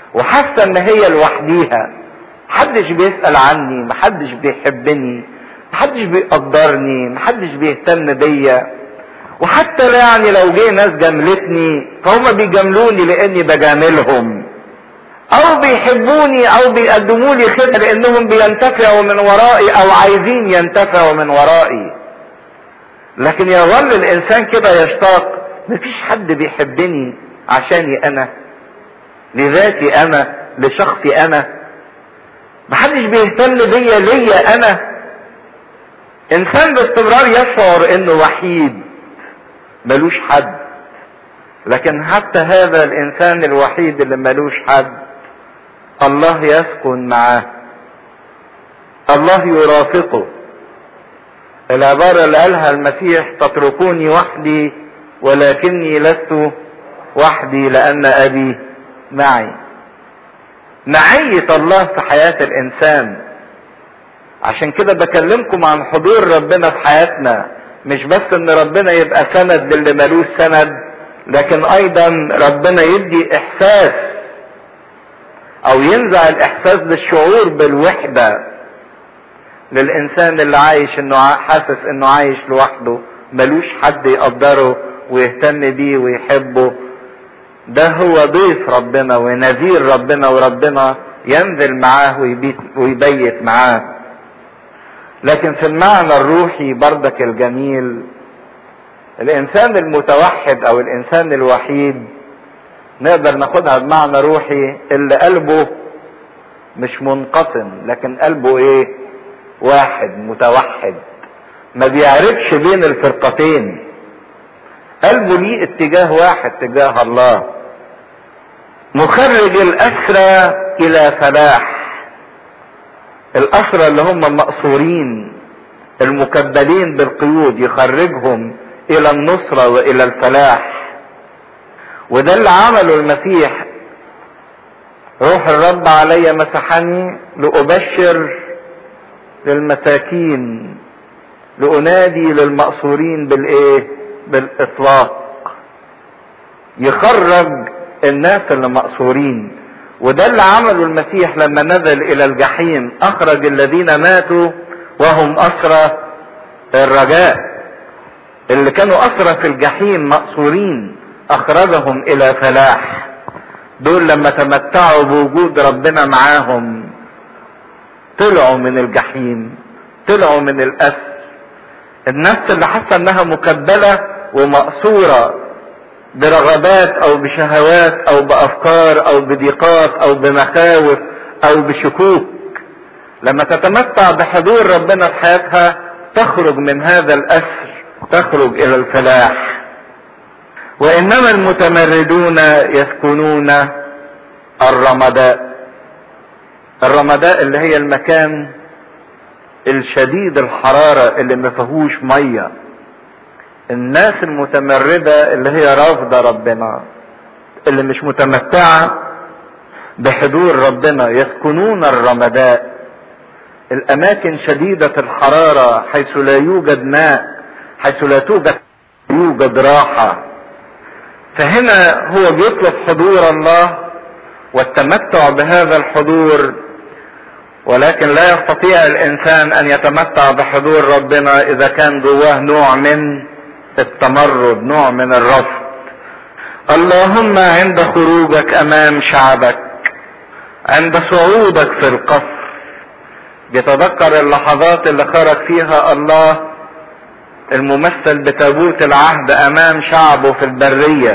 وحاسة ان هي لوحديها محدش بيسأل عني محدش بيحبني محدش بيقدرني محدش بيهتم بيا وحتى يعني لو جه ناس جاملتني فهم بيجاملوني لاني بجاملهم او بيحبوني او بيقدموا لي خدمه لانهم بينتفعوا من ورائي او عايزين ينتفعوا من ورائي لكن يظل الانسان كده يشتاق مفيش حد بيحبني عشاني انا لذاتي انا لشخصي انا محدش بيهتم بيا ليا انا انسان باستمرار يشعر انه وحيد ملوش حد لكن حتى هذا الانسان الوحيد اللي ملوش حد الله يسكن معاه الله يرافقه العبارة اللي قالها المسيح تتركوني وحدي ولكني لست وحدي لأن أبي معي معية الله في حياة الإنسان عشان كده بكلمكم عن حضور ربنا في حياتنا مش بس ان ربنا يبقى سند للي ملوش سند لكن ايضا ربنا يدي احساس او ينزع الاحساس بالشعور بالوحدة للانسان اللي عايش انه حاسس انه عايش لوحده ملوش حد يقدره ويهتم بيه ويحبه ده هو ضيف ربنا ونذير ربنا وربنا ينزل معاه ويبيت ويبيت معاه لكن في المعنى الروحي بردك الجميل الانسان المتوحد او الانسان الوحيد نقدر ناخدها بمعنى روحي اللي قلبه مش منقسم لكن قلبه ايه واحد متوحد ما بيعرفش بين الفرقتين قلبه ليه اتجاه واحد تجاه الله مخرج الاسرى الى فلاح الاسرى اللي هم مأسورين المكبلين بالقيود يخرجهم الى النصرة والى الفلاح وده اللي عمله المسيح روح الرب علي مسحني لأبشر للمساكين لأنادي للمأسورين بالإيه؟ بالإطلاق يخرج الناس اللي مأسورين وده اللي عمله المسيح لما نزل إلى الجحيم أخرج الذين ماتوا وهم أسرى الرجاء اللي كانوا أسرى في الجحيم مأسورين أخرجهم إلى فلاح دول لما تمتعوا بوجود ربنا معاهم طلعوا من الجحيم طلعوا من الأسر النفس اللي حاسة انها مكبلة ومأسورة برغبات او بشهوات او بافكار او بضيقات او بمخاوف او بشكوك لما تتمتع بحضور ربنا في حياتها تخرج من هذا الاسر تخرج الى الفلاح وانما المتمردون يسكنون الرمداء الرمداء اللي هي المكان الشديد الحرارة اللي ما فيهوش مية الناس المتمردة اللي هي رافضة ربنا اللي مش متمتعة بحضور ربنا يسكنون الرمداء الاماكن شديدة الحرارة حيث لا يوجد ماء حيث لا توجد يوجد راحة فهنا هو بيطلب حضور الله والتمتع بهذا الحضور ولكن لا يستطيع الانسان ان يتمتع بحضور ربنا اذا كان جواه نوع من التمرد نوع من الرفض اللهم عند خروجك امام شعبك عند صعودك في القصر بيتذكر اللحظات اللي خرج فيها الله الممثل بتابوت العهد امام شعبه في البريه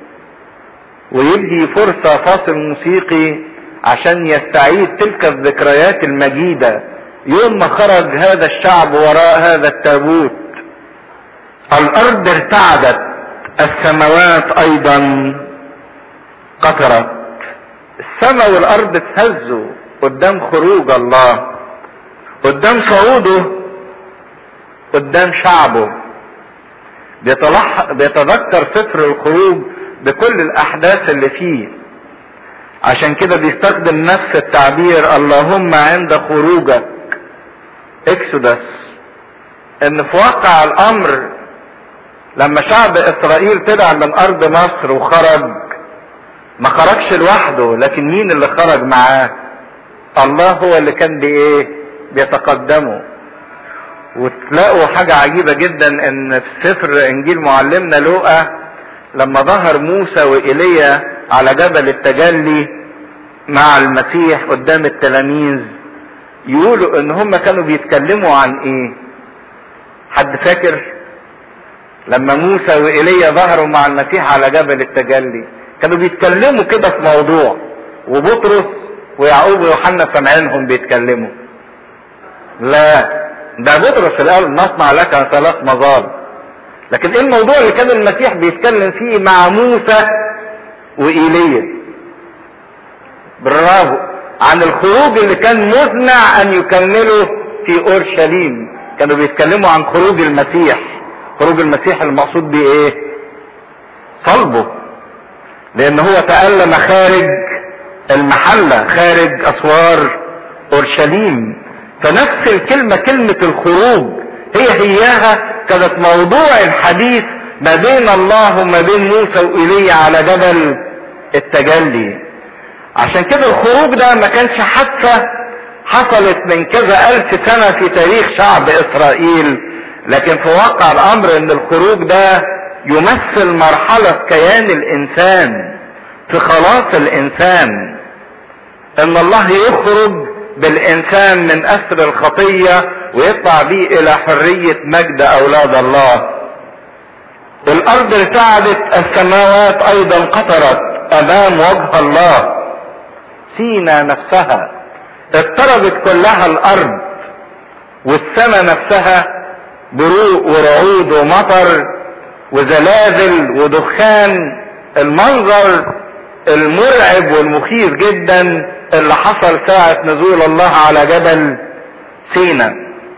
ويدي فرصه فاصل موسيقي عشان يستعيد تلك الذكريات المجيده يوم ما خرج هذا الشعب وراء هذا التابوت الارض ارتعدت السماوات ايضا قطرت السماء والارض اتهزوا قدام خروج الله قدام صعوده قدام شعبه بيتلح... بيتذكر سفر الخروج بكل الاحداث اللي فيه عشان كده بيستخدم نفس التعبير اللهم عند خروجك اكسودس ان في واقع الامر لما شعب اسرائيل طلع من ارض مصر وخرج ما خرجش لوحده لكن مين اللي خرج معاه الله هو اللي كان بايه بيتقدمه وتلاقوا حاجة عجيبة جدا ان في سفر انجيل معلمنا لوقا لما ظهر موسى وإيليا على جبل التجلي مع المسيح قدام التلاميذ يقولوا ان هم كانوا بيتكلموا عن ايه حد فاكر لما موسى وإيليا ظهروا مع المسيح على جبل التجلي كانوا بيتكلموا كده في موضوع وبطرس ويعقوب ويوحنا سامعينهم بيتكلموا لا ده بطرس الاول نصنع لك ثلاث مظال لكن ايه الموضوع اللي كان المسيح بيتكلم فيه مع موسى وايليا برافو عن الخروج اللي كان مزمع ان يكمله في اورشليم كانوا بيتكلموا عن خروج المسيح خروج المسيح المقصود بيه ايه صلبه لان هو تألم خارج المحلة خارج اسوار اورشليم فنفس الكلمة كلمة الخروج هي هياها كانت موضوع الحديث ما بين الله وما بين موسى وإيليا على جبل التجلي عشان كده الخروج ده ما كانش حادثة حصلت من كذا ألف سنة في تاريخ شعب إسرائيل لكن في واقع الأمر إن الخروج ده يمثل مرحلة كيان الإنسان في خلاص الإنسان إن الله يخرج بالإنسان من أسر الخطية ويطلع بيه إلى حرية مجد أولاد الله الأرض ارتعدت السماوات أيضا قطرت أمام وجه الله سينا نفسها اضطربت كلها الأرض والسماء نفسها بروق ورعود ومطر وزلازل ودخان المنظر المرعب والمخيف جدا اللي حصل ساعة نزول الله على جبل سينا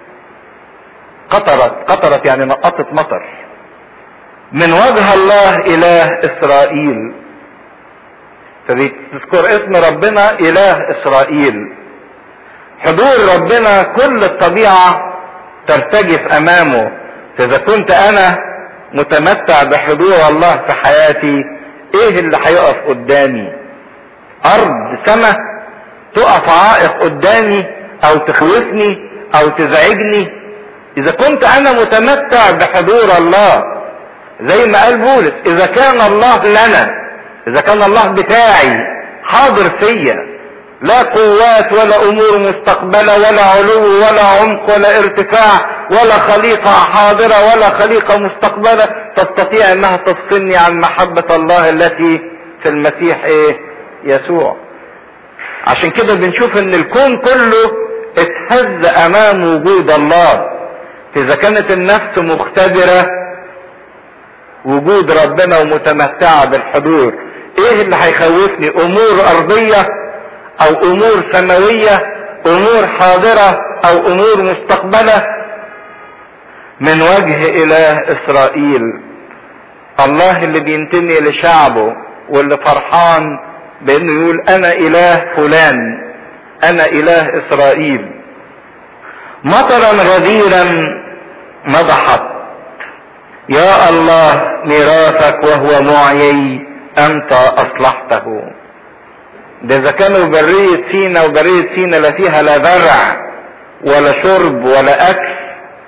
قطرت قطرت يعني نقطت مطر من وجه الله اله اسرائيل فبتذكر اسم ربنا اله اسرائيل حضور ربنا كل الطبيعة ترتجف امامه فاذا كنت انا متمتع بحضور الله في حياتي ايه اللي هيقف قدامي ارض سماء تقف عائق قدامي او تخوفني او تزعجني اذا كنت انا متمتع بحضور الله زي ما قال بولس اذا كان الله لنا اذا كان الله بتاعي حاضر فيا لا قوات ولا امور مستقبله ولا علو ولا عمق ولا ارتفاع ولا خليقه حاضره ولا خليقه مستقبله تستطيع انها تفصلني عن محبه الله التي في المسيح ايه يسوع عشان كده بنشوف ان الكون كله اتهز امام وجود الله اذا كانت النفس مختبره وجود ربنا ومتمتعه بالحضور ايه اللي هيخوفني امور ارضيه او امور سماويه امور حاضره او امور مستقبله من وجه اله اسرائيل الله اللي بينتمي لشعبه واللي فرحان بانه يقول انا اله فلان انا اله اسرائيل مطرا غزيرا نضحت يا الله ميراثك وهو معيي انت اصلحته ده اذا كانوا برية سينا وبرية سينا لا فيها لا زرع ولا شرب ولا اكل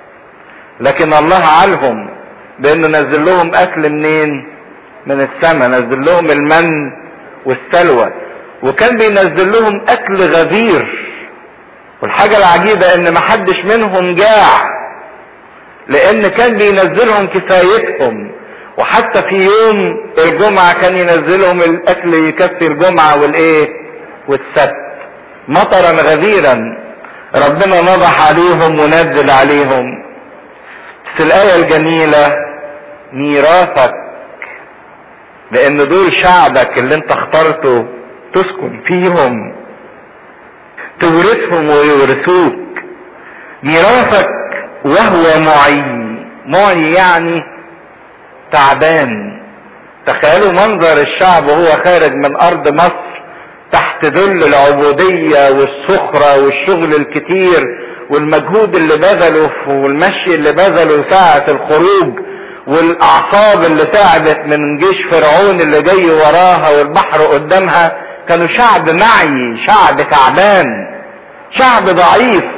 لكن الله عالهم بانه نزل لهم اكل منين من السماء نزل لهم المن والسلوى وكان بينزل لهم اكل غزير والحاجة العجيبة ان محدش منهم جاع لان كان بينزلهم كفايتهم وحتى في يوم الجمعة كان ينزلهم الاكل يكفي الجمعة والايه والسبت مطرا غزيرا ربنا نضح عليهم ونزل عليهم بس الآية الجميلة ميراثك لان دول شعبك اللي انت اخترته تسكن فيهم تورثهم ويورثوك ميراثك وهو معي معي يعني تعبان تخيلوا منظر الشعب وهو خارج من ارض مصر تحت ذل العبودية والسخرة والشغل الكتير والمجهود اللي بذله والمشي اللي بذله ساعة الخروج والاعصاب اللي تعبت من جيش فرعون اللي جاي وراها والبحر قدامها كانوا شعب معي شعب تعبان شعب ضعيف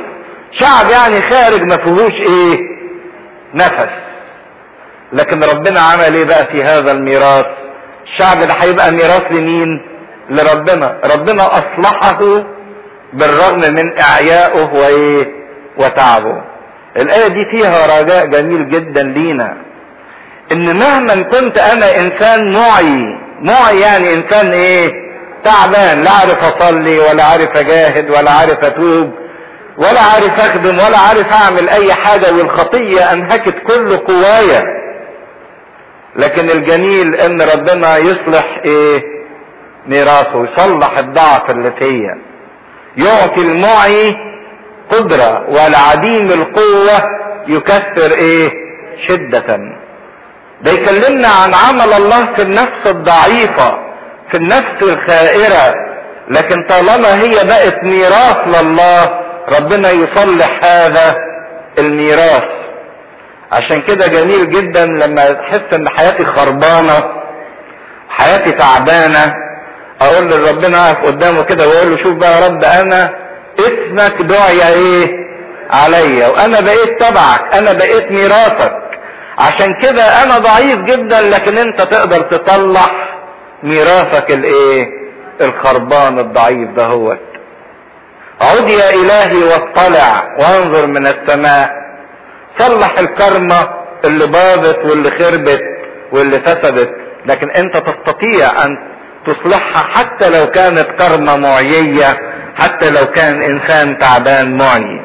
شعب يعني خارج ما فيهوش ايه نفس لكن ربنا عمل ايه بقى في هذا الميراث الشعب ده هيبقى ميراث لمين لربنا ربنا اصلحه بالرغم من اعيائه وايه وتعبه الايه دي فيها رجاء جميل جدا لينا ان مهما كنت انا انسان معي معي يعني انسان ايه تعبان لا عارف اصلي ولا عارف اجاهد ولا عارف اتوب ولا عارف اخدم ولا عارف اعمل اي حاجة والخطية انهكت كل قوايا لكن الجميل ان ربنا يصلح ايه ميراثه يصلح الضعف اللي فيا يعطي المعي قدرة والعديم القوة يكثر ايه شدة ده يكلمنا عن عمل الله في النفس الضعيفة في النفس الخائرة لكن طالما هي بقت ميراث لله ربنا يصلح هذا الميراث عشان كده جميل جدا لما تحس ان حياتي خربانة حياتي تعبانة اقول لربنا اقف قدامه كده واقول له شوف بقى يا رب انا اسمك دعي ايه عليا وانا بقيت تبعك انا بقيت ميراثك عشان كده انا ضعيف جدا لكن انت تقدر تطلع ميراثك الايه الخربان الضعيف ده هو عد يا الهي واطلع وانظر من السماء صلح الكرمة اللي باظت واللي خربت واللي فسدت لكن انت تستطيع ان تصلحها حتى لو كانت كرمة معيية حتى لو كان انسان تعبان معي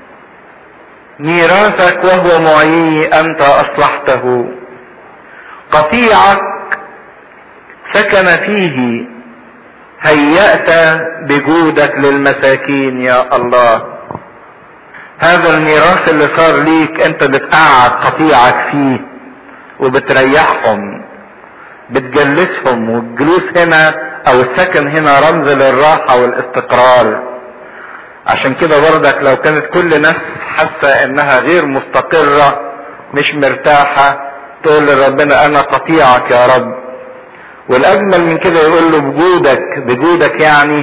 ميراثك وهو معي انت اصلحته قطيعك سكن فيه هيأت بجودك للمساكين يا الله هذا الميراث اللي صار ليك انت بتقعد قطيعك فيه وبتريحهم بتجلسهم والجلوس هنا او السكن هنا رمز للراحة والاستقرار عشان كده برضك لو كانت كل نفس حاسة انها غير مستقرة مش مرتاحة تقول لربنا انا قطيعك يا رب والاجمل من كده يقول له بجودك بجودك يعني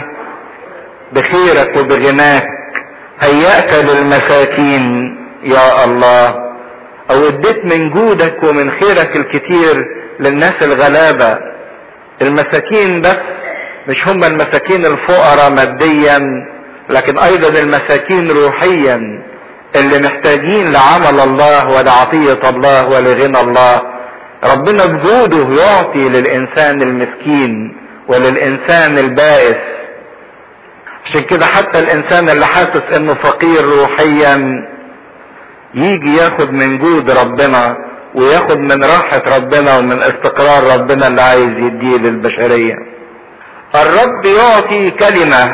بخيرك وبغناك هيأت للمساكين يا الله او اديت من جودك ومن خيرك الكتير للناس الغلابة المساكين بس مش هم المساكين الفقراء ماديا لكن ايضا المساكين روحيا اللي محتاجين لعمل الله ولعطية الله ولغنى الله ربنا بجوده يعطي للانسان المسكين وللانسان البائس عشان كده حتى الانسان اللي حاسس انه فقير روحيا يجي ياخد من جود ربنا وياخد من راحة ربنا ومن استقرار ربنا اللي عايز يديه للبشرية الرب يعطي كلمة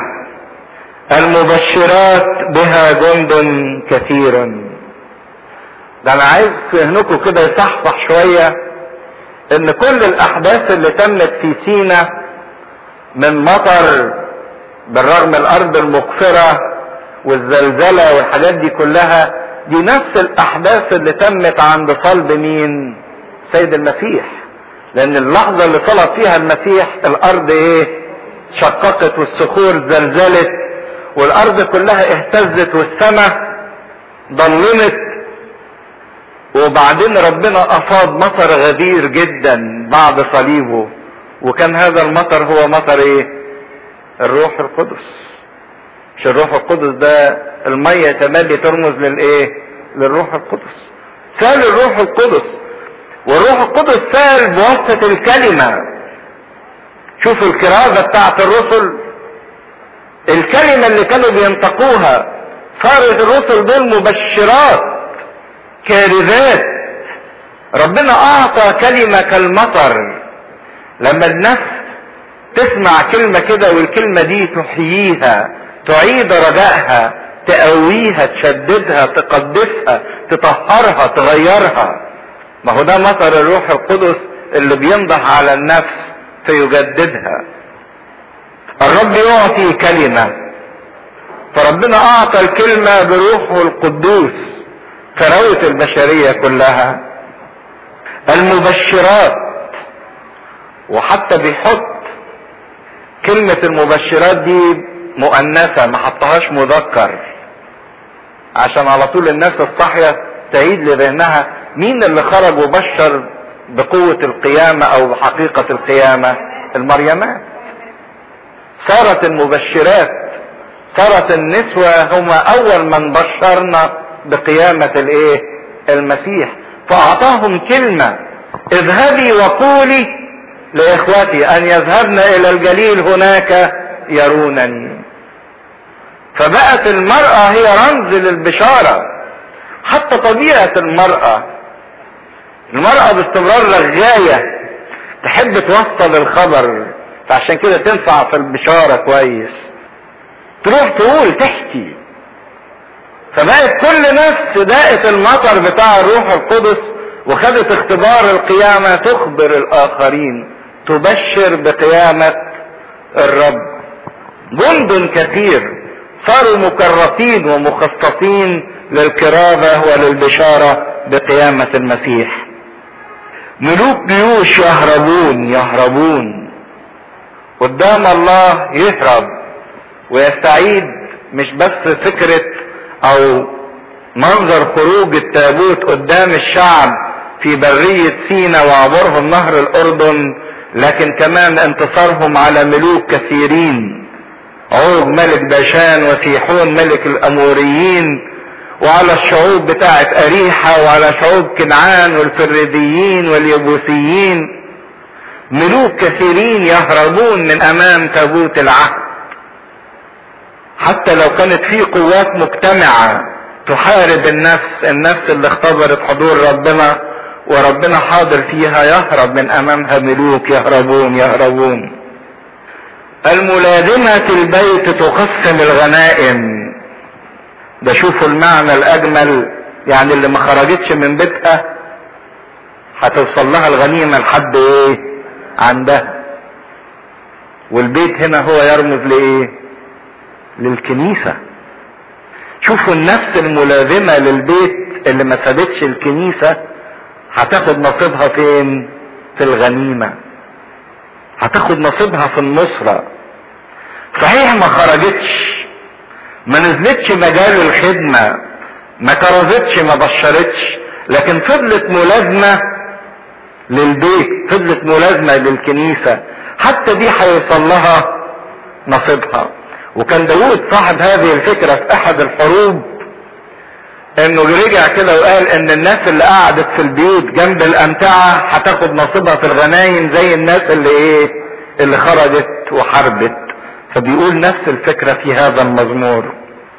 المبشرات بها جند كثير ده انا عايز ذهنكم كده يصحصح شوية ان كل الاحداث اللي تمت في سينا من مطر بالرغم الارض المقفرة والزلزلة والحاجات دي كلها دي نفس الاحداث اللي تمت عند صلب مين سيد المسيح لان اللحظة اللي صلب فيها المسيح الارض ايه شققت والصخور زلزلت والارض كلها اهتزت والسماء ضلمت وبعدين ربنا افاض مطر غزير جدا بعد صليبه وكان هذا المطر هو مطر ايه الروح القدس مش الروح القدس ده المية تملي ترمز للايه للروح القدس سال الروح القدس والروح القدس سال بواسطة الكلمة شوف الكرازة بتاعت الرسل الكلمة اللي كانوا بينطقوها صارت الرسل دول مبشرات كارثات ربنا اعطى كلمة كالمطر لما النفس تسمع كلمة كده والكلمة دي تحييها تعيد رجائها تقويها تشددها تقدسها تطهرها تغيرها ما هو ده مطر الروح القدس اللي بينضح على النفس فيجددها الرب يعطي كلمة فربنا اعطى الكلمة بروحه القدوس فروت البشرية كلها المبشرات وحتى بيحط كلمة المبشرات دي مؤنثة ما حطهاش مذكر عشان على طول الناس الصاحية تعيد لذهنها مين اللي خرج وبشر بقوة القيامة او بحقيقة القيامة المريمات صارت المبشرات صارت النسوة هم اول من بشرنا بقيامة الايه المسيح فاعطاهم كلمة اذهبي وقولي لاخوتي ان يذهبن الى الجليل هناك يرونني فبقت المرأة هي رمز للبشارة حتى طبيعة المرأة المرأة باستمرار رغاية تحب توصل الخبر فعشان كده تنفع في البشارة كويس تروح تقول تحكي فبقت كل نفس داقت المطر بتاع الروح القدس وخدت اختبار القيامة تخبر الآخرين تبشر بقيامة الرب جند كثير صاروا مكرسين ومخصصين للكرامة وللبشارة بقيامة المسيح ملوك جيوش يهربون يهربون قدام الله يهرب ويستعيد مش بس فكرة او منظر خروج التابوت قدام الشعب في برية سينا وعبورهم نهر الاردن لكن كمان انتصارهم على ملوك كثيرين عوج ملك باشان وسيحون ملك الاموريين وعلى الشعوب بتاعة اريحة وعلى شعوب كنعان والفريديين واليبوسيين ملوك كثيرين يهربون من امام تابوت العهد حتى لو كانت في قوات مجتمعة تحارب النفس النفس اللي اختبرت حضور ربنا وربنا حاضر فيها يهرب من امامها ملوك يهربون يهربون الملازمة البيت تقسم الغنائم ده شوفوا المعنى الاجمل يعني اللي ما خرجتش من بيتها هتوصل لها الغنيمة لحد ايه عندها والبيت هنا هو يرمز لايه للكنيسة شوفوا النفس الملازمة للبيت اللي ما سابتش الكنيسة هتاخد نصيبها فين في الغنيمة هتاخد نصيبها في النصرة صحيح ما خرجتش ما نزلتش مجال الخدمة ما كرزتش ما بشرتش لكن فضلت ملازمة للبيت فضلت ملازمة للكنيسة حتى دي هيوصل لها نصيبها وكان داود صاحب هذه الفكرة في احد الحروب انه رجع كده وقال ان الناس اللي قعدت في البيوت جنب الامتعة هتاخد نصيبها في الغنايم زي الناس اللي ايه اللي خرجت وحاربت فبيقول نفس الفكرة في هذا المزمور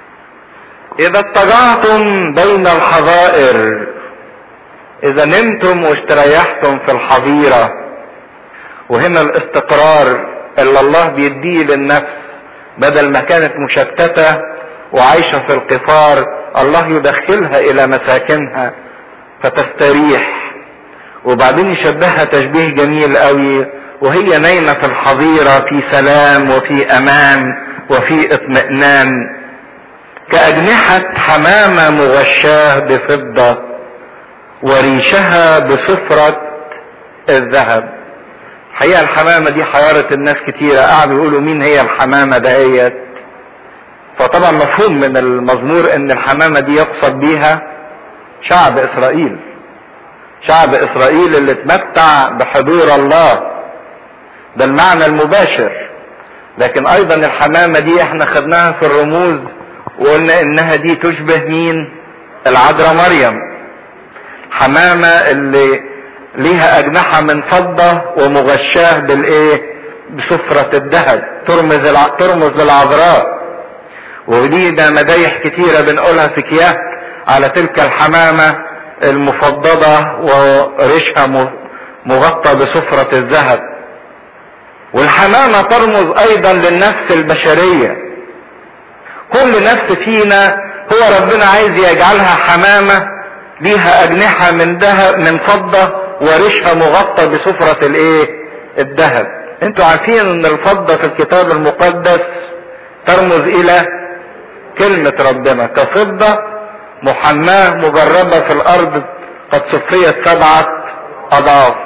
اذا اضطجعتم بين الحظائر اذا نمتم واستريحتم في الحظيرة وهنا الاستقرار اللي الله بيديه للنفس بدل ما كانت مشتتة وعايشة في القفار الله يدخلها الى مساكنها فتستريح وبعدين يشبهها تشبيه جميل قوي وهي نايمة في الحظيرة في سلام وفي امان وفي اطمئنان كأجنحة حمامة مغشاة بفضة وريشها بصفرة الذهب حقيقة الحمامة دي حيرت الناس كتيرة قعدوا يقولوا مين هي الحمامة دهيت فطبعا مفهوم من المزمور ان الحمامة دي يقصد بيها شعب اسرائيل شعب اسرائيل اللي اتمتع بحضور الله ده المعنى المباشر لكن ايضا الحمامة دي احنا خدناها في الرموز وقلنا انها دي تشبه مين العذراء مريم حمامة اللي ليها اجنحة من فضة ومغشاه بالايه بصفرة الذهب ترمز الع... ترمز للعذراء ودي ده مدايح كتيرة بنقولها في كياك على تلك الحمامة المفضلة وريشها مغطى بصفرة الذهب والحمامة ترمز ايضا للنفس البشرية كل نفس فينا هو ربنا عايز يجعلها حمامة ليها اجنحة من ذهب من فضة وريشها مغطى بصفرة الايه الذهب انتوا عارفين ان الفضة في الكتاب المقدس ترمز الى كلمة ربنا كفضة محماة مجربة في الارض قد صفيت سبعة اضعاف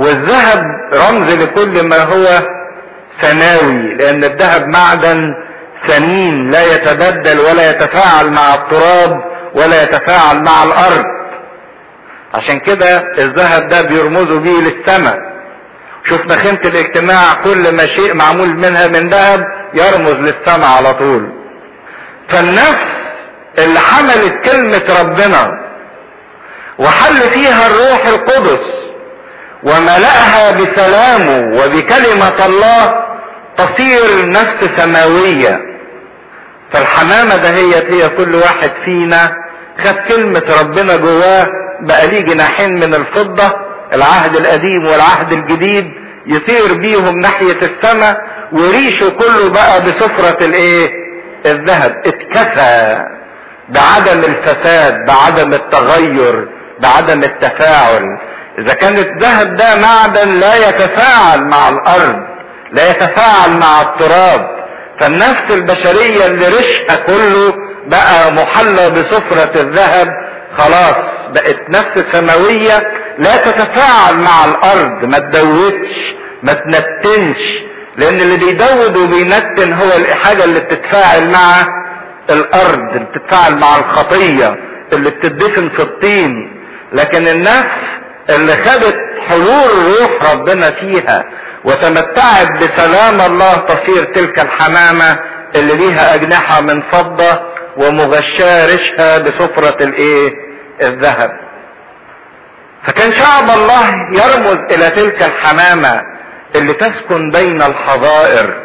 والذهب رمز لكل ما هو سماوي لان الذهب معدن ثمين لا يتبدل ولا يتفاعل مع التراب ولا يتفاعل مع الارض عشان كده الذهب ده بيرمزوا بيه للسماء شفنا خيمة الاجتماع كل ما شيء معمول منها من ذهب يرمز للسماء على طول فالنفس اللي حملت كلمة ربنا وحل فيها الروح القدس وملأها بسلامه وبكلمة الله تصير نفس سماوية فالحمامة دهيت هي كل واحد فينا خد كلمة ربنا جواه بقى ليه جناحين من الفضة العهد القديم والعهد الجديد يطير بيهم ناحية السماء وريشه كله بقى بسفرة الايه الذهب اتكسى بعدم الفساد بعدم التغير بعدم التفاعل اذا كان الذهب ده معدن لا يتفاعل مع الارض لا يتفاعل مع التراب فالنفس البشرية اللي ريشها كله بقى محلى بسفرة الذهب خلاص بقت نفس سماوية لا تتفاعل مع الارض ما تدوتش ما تنتنش لان اللي بيدود وبينتن هو الحاجة اللي بتتفاعل مع الارض اللي بتتفاعل مع الخطية اللي بتدفن في الطين لكن النفس اللي خدت حلول روح ربنا فيها وتمتعت بسلام الله تصير تلك الحمامة اللي ليها اجنحة من فضة ومغشاة ريشها بسفرة الايه الذهب فكان شعب الله يرمز الى تلك الحمامة اللي تسكن بين الحظائر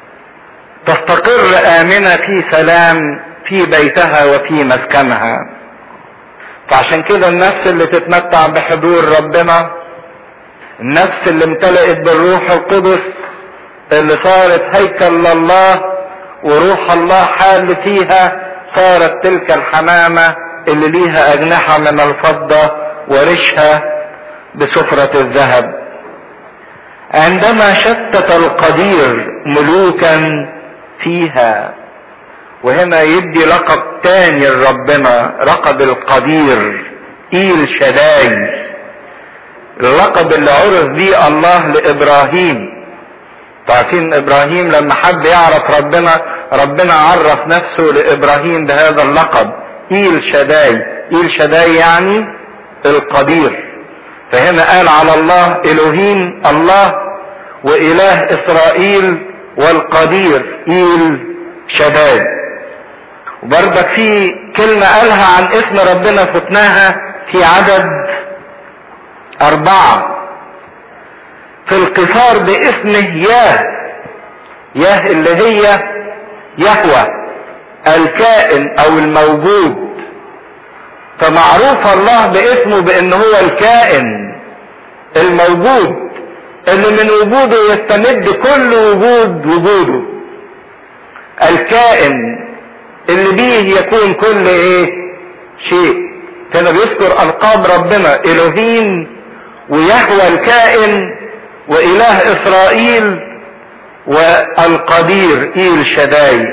تستقر امنة في سلام في بيتها وفي مسكنها فعشان كده النفس اللي تتمتع بحضور ربنا النفس اللي امتلئت بالروح القدس اللي صارت هيكل لله وروح الله حال فيها صارت تلك الحمامة اللي ليها اجنحة من الفضة وريشها بسفرة الذهب عندما شتت القدير ملوكا فيها وهنا يدي لقب تاني لربنا لقب القدير ايل شداي اللقب اللي عرف بيه الله لابراهيم عارفين ابراهيم لما حب يعرف ربنا ربنا عرف نفسه لابراهيم بهذا اللقب ايل شداي ايل شداي يعني القدير فهنا قال على الله الوهيم الله واله اسرائيل والقدير ايل شداي وبرضك في كلمة قالها عن اسم ربنا فتناها في عدد أربعة في القصار باسمه ياه ياه اللي هي يهوى الكائن أو الموجود فمعروف الله باسمه بأنه هو الكائن الموجود اللي من وجوده يستمد كل وجود وجوده الكائن اللي بيه يكون كل ايه شيء كان بيذكر القاب ربنا الوهيم ويهوى الكائن واله اسرائيل والقدير ايل شداي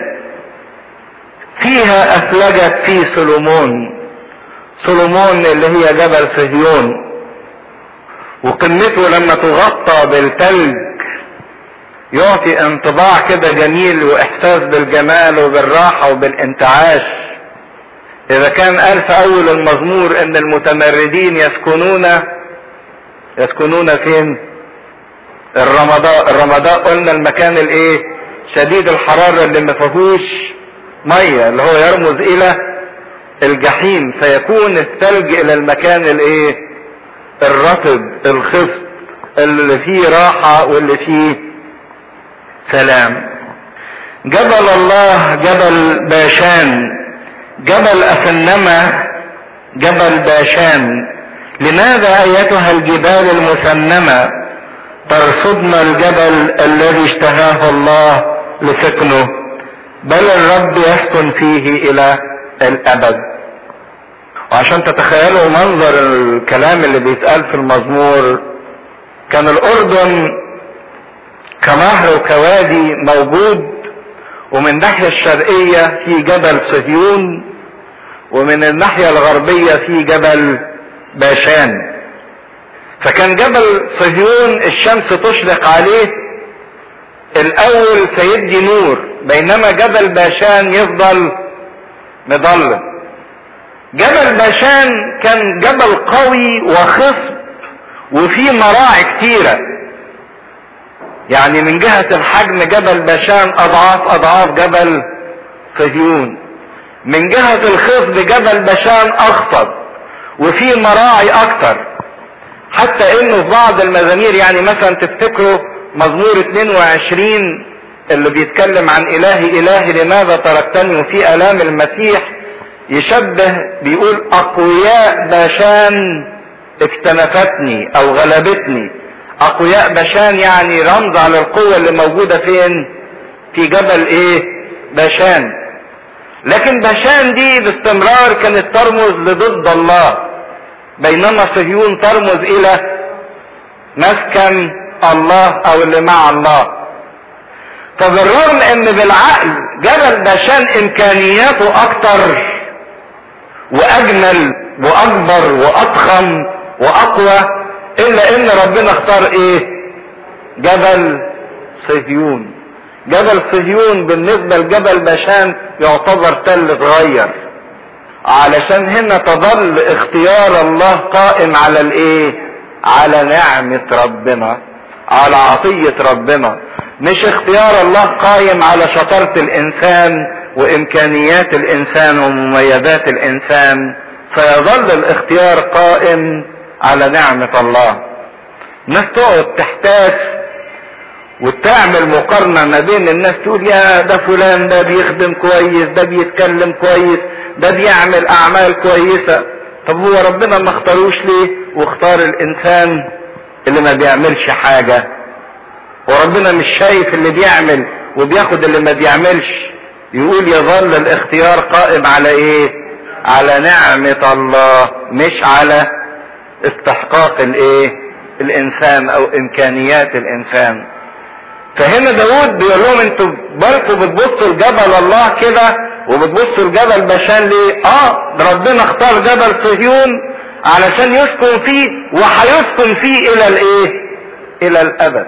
فيها اثلجت في سلومون سلومون اللي هي جبل صهيون وقمته لما تغطى بالثلج يعطي انطباع كده جميل واحساس بالجمال وبالراحة وبالانتعاش اذا كان قال في اول المزمور ان المتمردين يسكنون يسكنون فين الرمضاء الرمضاء قلنا المكان الايه شديد الحرارة اللي ما فيهوش مية اللي هو يرمز الى الجحيم فيكون الثلج الى المكان الايه الرطب الخصب اللي فيه راحة واللي فيه سلام جبل الله جبل باشان جبل أسنمة جبل باشان لماذا أيتها الجبال المسنمة ترصدن الجبل الذي اشتهاه الله لسكنه بل الرب يسكن فيه إلى الأبد وعشان تتخيلوا منظر الكلام اللي بيتقال في المزمور كان الأردن كنهر وكوادي موجود ومن الناحية الشرقية في جبل صهيون ومن الناحية الغربية في جبل باشان فكان جبل صهيون الشمس تشرق عليه الاول فيدي نور بينما جبل باشان يفضل مضلم جبل باشان كان جبل قوي وخصب وفيه مراعي كتيرة يعني من جهة الحجم جبل باشان اضعاف اضعاف جبل صهيون من جهة الخصب جبل باشان اخصب وفيه مراعي اكتر حتى انه في بعض المزامير يعني مثلا تفتكروا مزمور 22 اللي بيتكلم عن الهي الهي لماذا تركتني وفي الام المسيح يشبه بيقول اقوياء باشان اكتنفتني او غلبتني اقوياء باشان يعني رمز على القوة اللي موجودة فين في جبل ايه باشان لكن باشان دي باستمرار كانت ترمز لضد الله بينما صهيون ترمز الى مسكن الله او اللي مع الله فبالرغم ان بالعقل جبل باشان امكانياته اكتر واجمل واكبر واضخم واقوى الا ان ربنا اختار ايه جبل صهيون جبل صهيون بالنسبة لجبل باشان يعتبر تل صغير علشان هنا تظل اختيار الله قائم على الايه على نعمة ربنا على عطية ربنا مش اختيار الله قائم على شطارة الانسان وامكانيات الانسان ومميزات الانسان فيظل الاختيار قائم على نعمة الله الناس تقعد تحتاس وتعمل مقارنة ما بين الناس تقول يا ده فلان ده بيخدم كويس ده بيتكلم كويس ده بيعمل اعمال كويسة طب هو ربنا ما اختاروش ليه واختار الانسان اللي ما بيعملش حاجة وربنا مش شايف اللي بيعمل وبياخد اللي ما بيعملش يقول يظل الاختيار قائم على ايه على نعمة الله مش على استحقاق الايه الانسان او امكانيات الانسان فهنا داود بيقول لهم انتوا بالكم بتبصوا لجبل الله كده وبتبصوا لجبل باشان ليه اه ده ربنا اختار جبل صهيون علشان يسكن فيه وهيسكن فيه الى الايه الى الابد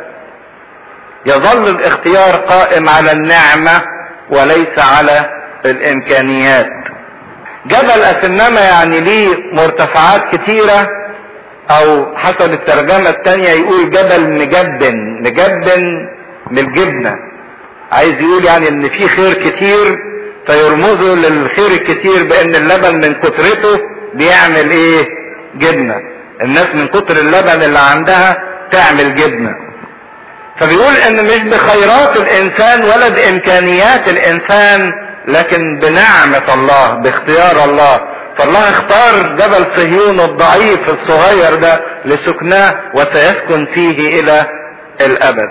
يظل الاختيار قائم على النعمة وليس على الامكانيات جبل اسنما يعني ليه مرتفعات كتيرة او حسب الترجمة التانية يقول جبل مجبن مجبن من الجبنة عايز يقول يعني ان في خير كتير فيرمزوا للخير الكتير بان اللبن من كترته بيعمل ايه جبنة الناس من كتر اللبن اللي عندها تعمل جبنة فبيقول ان مش بخيرات الانسان ولا بامكانيات الانسان لكن بنعمة الله باختيار الله فالله اختار جبل صهيون الضعيف الصغير ده لسكناه وسيسكن فيه الى الابد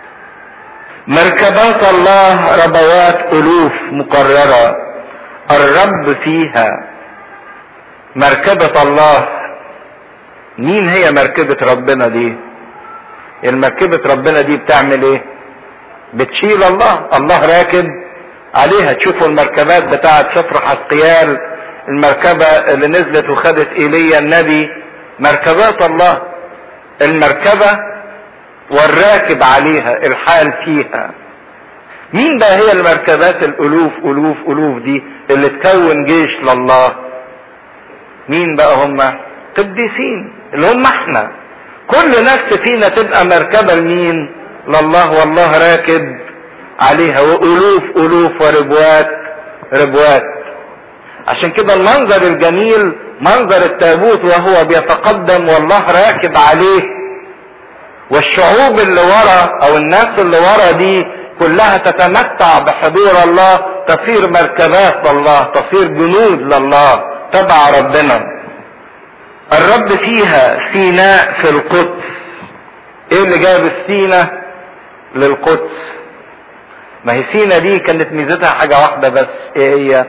مركبات الله ربوات الوف مقررة الرب فيها مركبة الله مين هي مركبة ربنا دي المركبة ربنا دي بتعمل ايه بتشيل الله الله راكب عليها تشوفوا المركبات بتاعت سفر حسقيال المركبة اللي نزلت وخدت ايليا النبي مركبات الله المركبة والراكب عليها الحال فيها مين بقى هي المركبات الالوف الوف الوف دي اللي تكون جيش لله مين بقى هم قديسين اللي هم احنا كل نفس فينا تبقى مركبة لمين لله والله راكب عليها والوف الوف وربوات ربوات عشان كده المنظر الجميل منظر التابوت وهو بيتقدم والله راكب عليه والشعوب اللي ورا او الناس اللي ورا دي كلها تتمتع بحضور الله تصير مركبات لله تصير جنود لله تبع ربنا الرب فيها سيناء في القدس ايه اللي جاب السينا للقدس ما هي سينا دي كانت ميزتها حاجة واحدة بس ايه هي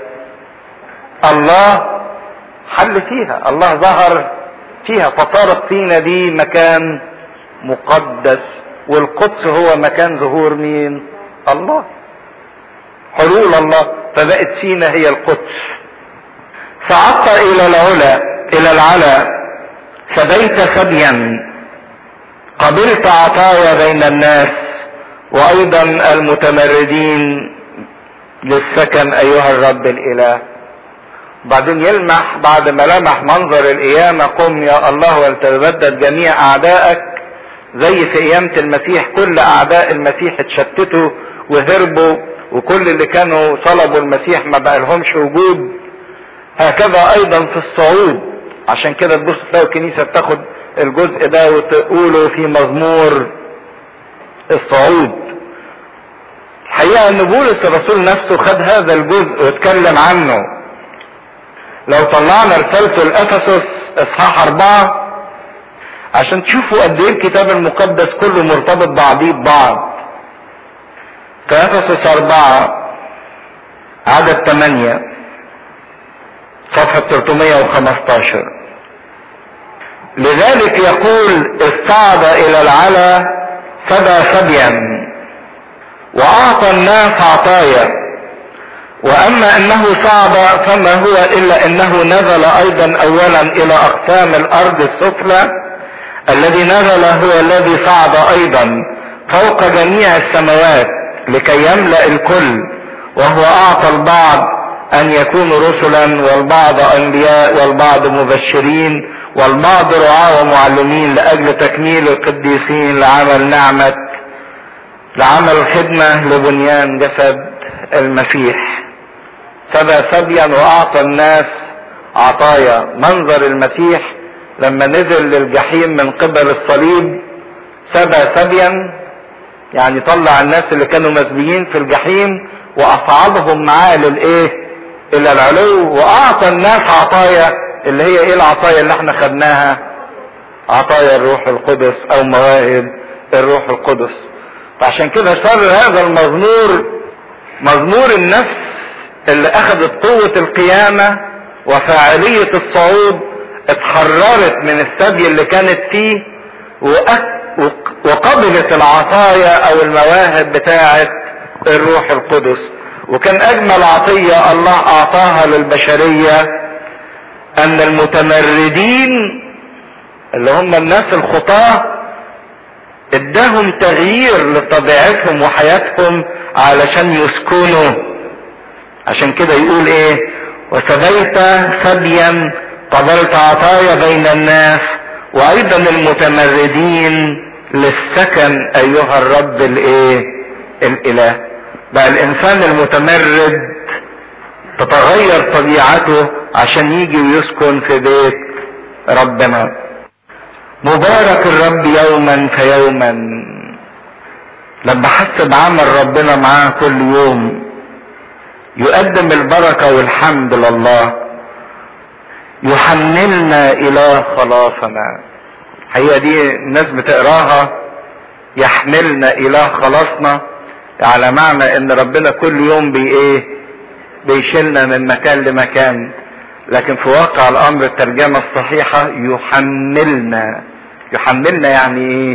الله حل فيها الله ظهر فيها فصارت سينا دي مكان مقدس والقدس هو مكان ظهور مين الله حلول الله فبقت سينا هي القدس صعدت الى العلا الى العلا سبيت سبيا قبلت عطايا بين الناس وايضا المتمردين للسكن ايها الرب الاله بعدين يلمح بعد ما لمح منظر القيامة قم يا الله ولتتبدد جميع اعدائك زي في قيامة المسيح كل اعداء المسيح اتشتتوا وهربوا وكل اللي كانوا صلبوا المسيح ما بقى لهمش وجود هكذا ايضا في الصعود عشان كده تبص تلاقي الكنيسة بتاخد الجزء ده وتقوله في مزمور الصعود الحقيقة ان بولس الرسول نفسه خد هذا الجزء واتكلم عنه لو طلعنا رسالته لأفسس اصحاح اربعة عشان تشوفوا قد ايه الكتاب المقدس كله مرتبط بعضيه ببعض في افسس اربعة عدد ثمانية صفحة 315 لذلك يقول اصعد الى العلا سبى سبيا واعطى الناس عطايا واما انه صعد فما هو الا انه نزل ايضا اولا الى اقسام الارض السفلى الذي نزل هو الذي صعد ايضا فوق جميع السماوات لكي يملا الكل وهو اعطى البعض ان يكونوا رسلا والبعض انبياء والبعض مبشرين والبعض رعاة ومعلمين لاجل تكميل القديسين لعمل نعمة لعمل خدمة لبنيان جسد المسيح سبى سبيا واعطى الناس عطايا منظر المسيح لما نزل للجحيم من قبل الصليب سبى سبيا يعني طلع الناس اللي كانوا مسبيين في الجحيم واصعدهم معاه للايه الى العلو واعطى الناس عطايا اللي هي ايه العطايا اللي احنا خدناها عطايا الروح القدس او مواهب الروح القدس فعشان كده صار هذا المزمور مزمور النفس اللي اخذت قوة القيامة وفاعلية الصعود اتحررت من السبي اللي كانت فيه وقبلت العطايا او المواهب بتاعة الروح القدس وكان اجمل عطية الله اعطاها للبشرية ان المتمردين اللي هم الناس الخطاة اداهم تغيير لطبيعتهم وحياتهم علشان يسكنوا عشان كده يقول ايه وسبيت سبيا قبلت عطايا بين الناس وايضا المتمردين للسكن ايها الرب الايه الاله بقى الانسان المتمرد تتغير طبيعته عشان يجي ويسكن في بيت ربنا مبارك الرب يوما فيوما لما حس بعمل ربنا معاه كل يوم يقدم البركه والحمد لله يحملنا الى خلاصنا الحقيقه دي الناس بتقراها يحملنا الى خلاصنا على معنى ان ربنا كل يوم بي ايه بيشيلنا من مكان لمكان لكن في واقع الامر الترجمه الصحيحه يحملنا يحملنا يعني ايه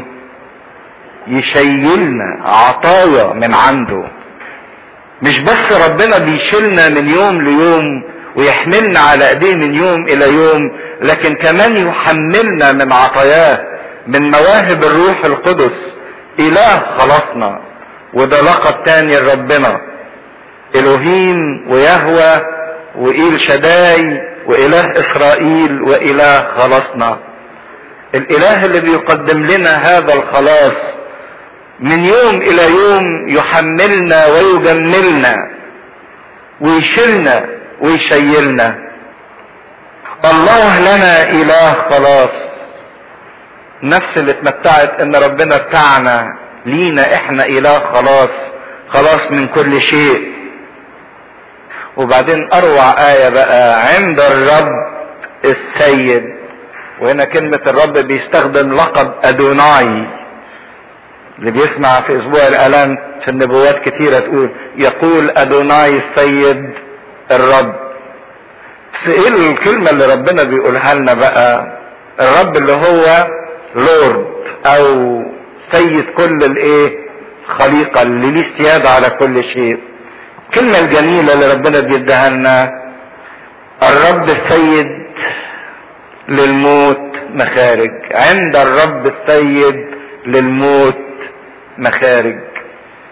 يشيلنا عطايا من عنده مش بس ربنا بيشيلنا من يوم ليوم ويحملنا على ايديه من يوم الى يوم لكن كمان يحملنا من عطاياه من مواهب الروح القدس اله خلصنا وده لقب تاني لربنا الوهيم ويهوى وإيل شداي وإله إسرائيل وإله خلصنا الإله اللي بيقدم لنا هذا الخلاص من يوم إلى يوم يحملنا ويجملنا ويشيلنا ويشيلنا الله لنا إله خلاص نفس اللي اتمتعت ان ربنا بتاعنا لينا احنا اله خلاص خلاص من كل شيء وبعدين اروع آية بقى عند الرب السيد وهنا كلمة الرب بيستخدم لقب ادوناي اللي بيسمع في اسبوع الالام في النبوات كتيرة تقول يقول ادوناي السيد الرب بس ايه الكلمة اللي ربنا بيقولها لنا بقى الرب اللي هو لورد او سيد كل الايه خليقة اللي ليه سيادة على كل شيء الكلمة الجميلة اللي ربنا بيديها لنا الرب السيد للموت مخارج عند الرب السيد للموت مخارج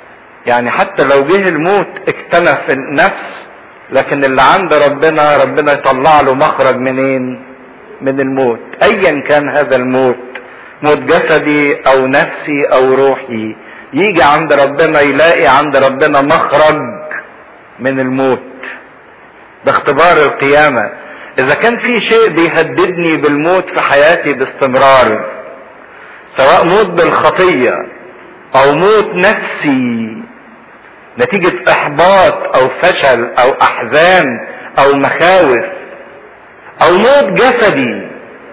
يعني حتى لو جه الموت اكتنف في النفس لكن اللي عند ربنا ربنا يطلع له مخرج منين من الموت ايا كان هذا الموت موت جسدي او نفسي او روحي يجي عند ربنا يلاقي عند ربنا مخرج من الموت ده اختبار القيامة اذا كان في شيء بيهددني بالموت في حياتي باستمرار سواء موت بالخطية او موت نفسي نتيجة احباط او فشل او احزان او مخاوف او موت جسدي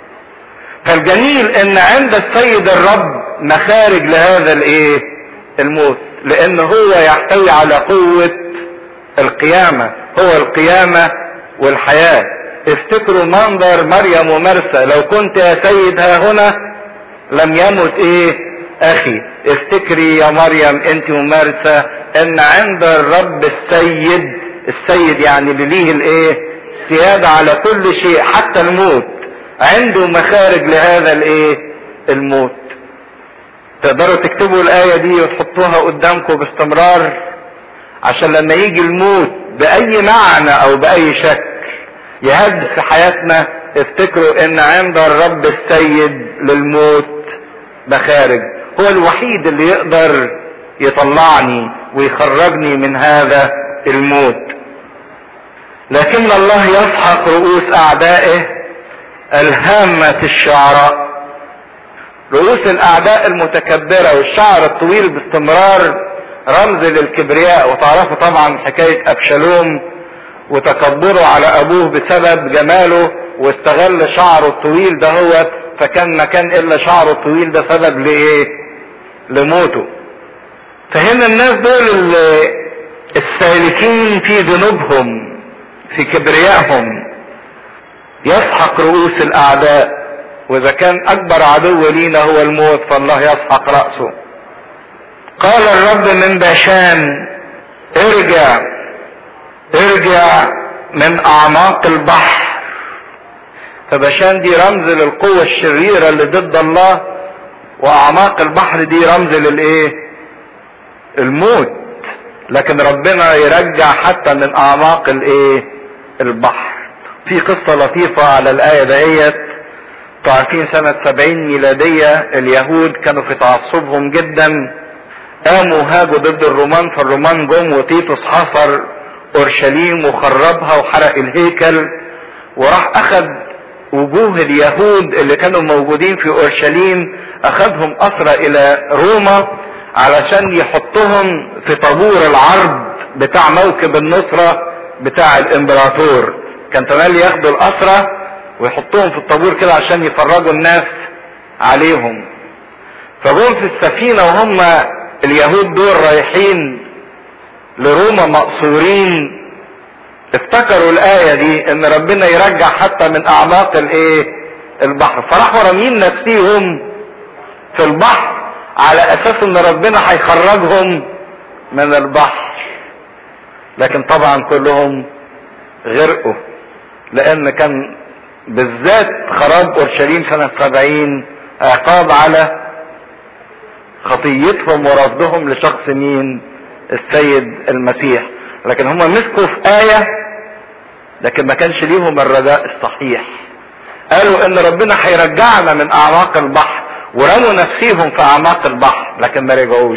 فالجميل ان عند السيد الرب مخارج لهذا الايه الموت لان هو يحتوي على قوة القيامة هو القيامة والحياة افتكروا منظر مريم ومرسى لو كنت يا سيد ها هنا لم يمت ايه اخي افتكري يا مريم انت ومرسى ان عند الرب السيد السيد يعني اللي ليه الايه سيادة على كل شيء حتى الموت عنده مخارج لهذا الايه الموت تقدروا تكتبوا الآية دي وتحطوها قدامكم باستمرار عشان لما يجي الموت بأي معنى أو بأي شكل يهد في حياتنا افتكروا ان عند الرب السيد للموت مخارج هو الوحيد اللي يقدر يطلعني ويخرجني من هذا الموت لكن الله يسحق رؤوس اعدائه الهامة الشعراء رؤوس الاعداء المتكبرة والشعر الطويل باستمرار رمز للكبرياء وتعرفوا طبعا حكاية ابشالوم وتكبره على ابوه بسبب جماله واستغل شعره الطويل ده هو فكان ما كان الا شعره الطويل ده سبب لايه لموته فهنا الناس دول السالكين في ذنوبهم في كبريائهم يسحق رؤوس الاعداء واذا كان اكبر عدو لينا هو الموت فالله يسحق رأسه قال الرب من باشان ارجع ارجع من اعماق البحر فباشان دي رمز للقوة الشريرة اللي ضد الله واعماق البحر دي رمز للايه الموت لكن ربنا يرجع حتى من اعماق الايه البحر في قصة لطيفة على الآية دهيت تعرفين سنة سبعين ميلادية اليهود كانوا في تعصبهم جدا قاموا هاجوا ضد الرومان فالرومان جم وتيتوس حصر اورشليم وخربها وحرق الهيكل وراح اخذ وجوه اليهود اللي كانوا موجودين في اورشليم اخذهم اسرى الى روما علشان يحطهم في طابور العرض بتاع موكب النصرة بتاع الامبراطور كان تملي ياخدوا الاسرى ويحطوهم في الطابور كده عشان يفرجوا الناس عليهم فجم في السفينة وهم اليهود دول رايحين لروما مقصورين افتكروا الآية دي ان ربنا يرجع حتى من اعماق الايه البحر فراحوا رامين نفسيهم في البحر على اساس ان ربنا هيخرجهم من البحر لكن طبعا كلهم غرقوا لان كان بالذات خراب اورشليم سنة سبعين عقاب على خطيتهم ورفضهم لشخص مين السيد المسيح لكن هم مسكوا في آية لكن ما كانش ليهم الرجاء الصحيح قالوا ان ربنا هيرجعنا من اعماق البحر ورموا نفسيهم في اعماق البحر لكن ما رجعوش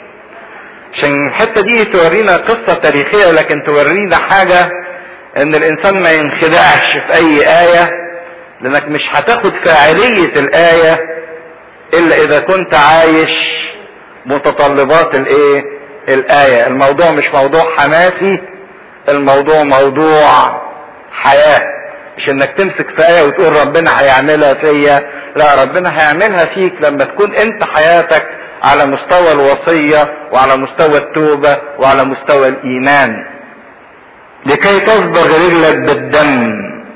عشان الحتة دي تورينا قصة تاريخية لكن تورينا حاجة ان الانسان ما ينخدعش في اي آية لانك مش هتاخد فاعلية الآية الا اذا كنت عايش متطلبات الايه الآية الموضوع مش موضوع حماسي الموضوع موضوع حياة مش انك تمسك في آية وتقول ربنا هيعملها فيا لا ربنا هيعملها فيك لما تكون انت حياتك على مستوى الوصية وعلى مستوى التوبة وعلى مستوى الإيمان لكي تصبغ رجلك بالدم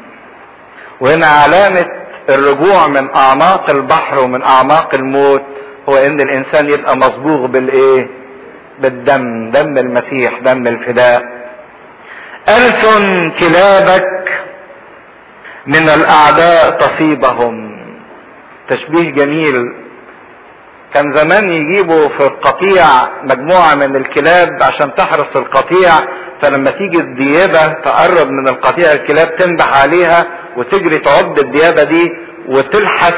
وهنا علامة الرجوع من أعماق البحر ومن أعماق الموت هو إن الإنسان يبقى مصبوغ بالإيه؟ بالدم دم المسيح دم الفداء ألسن كلابك من الأعداء تصيبهم تشبيه جميل كان زمان يجيبوا في القطيع مجموعة من الكلاب عشان تحرس القطيع فلما تيجي الديابة تقرب من القطيع الكلاب تنبح عليها وتجري تعض الديابة دي وتلحس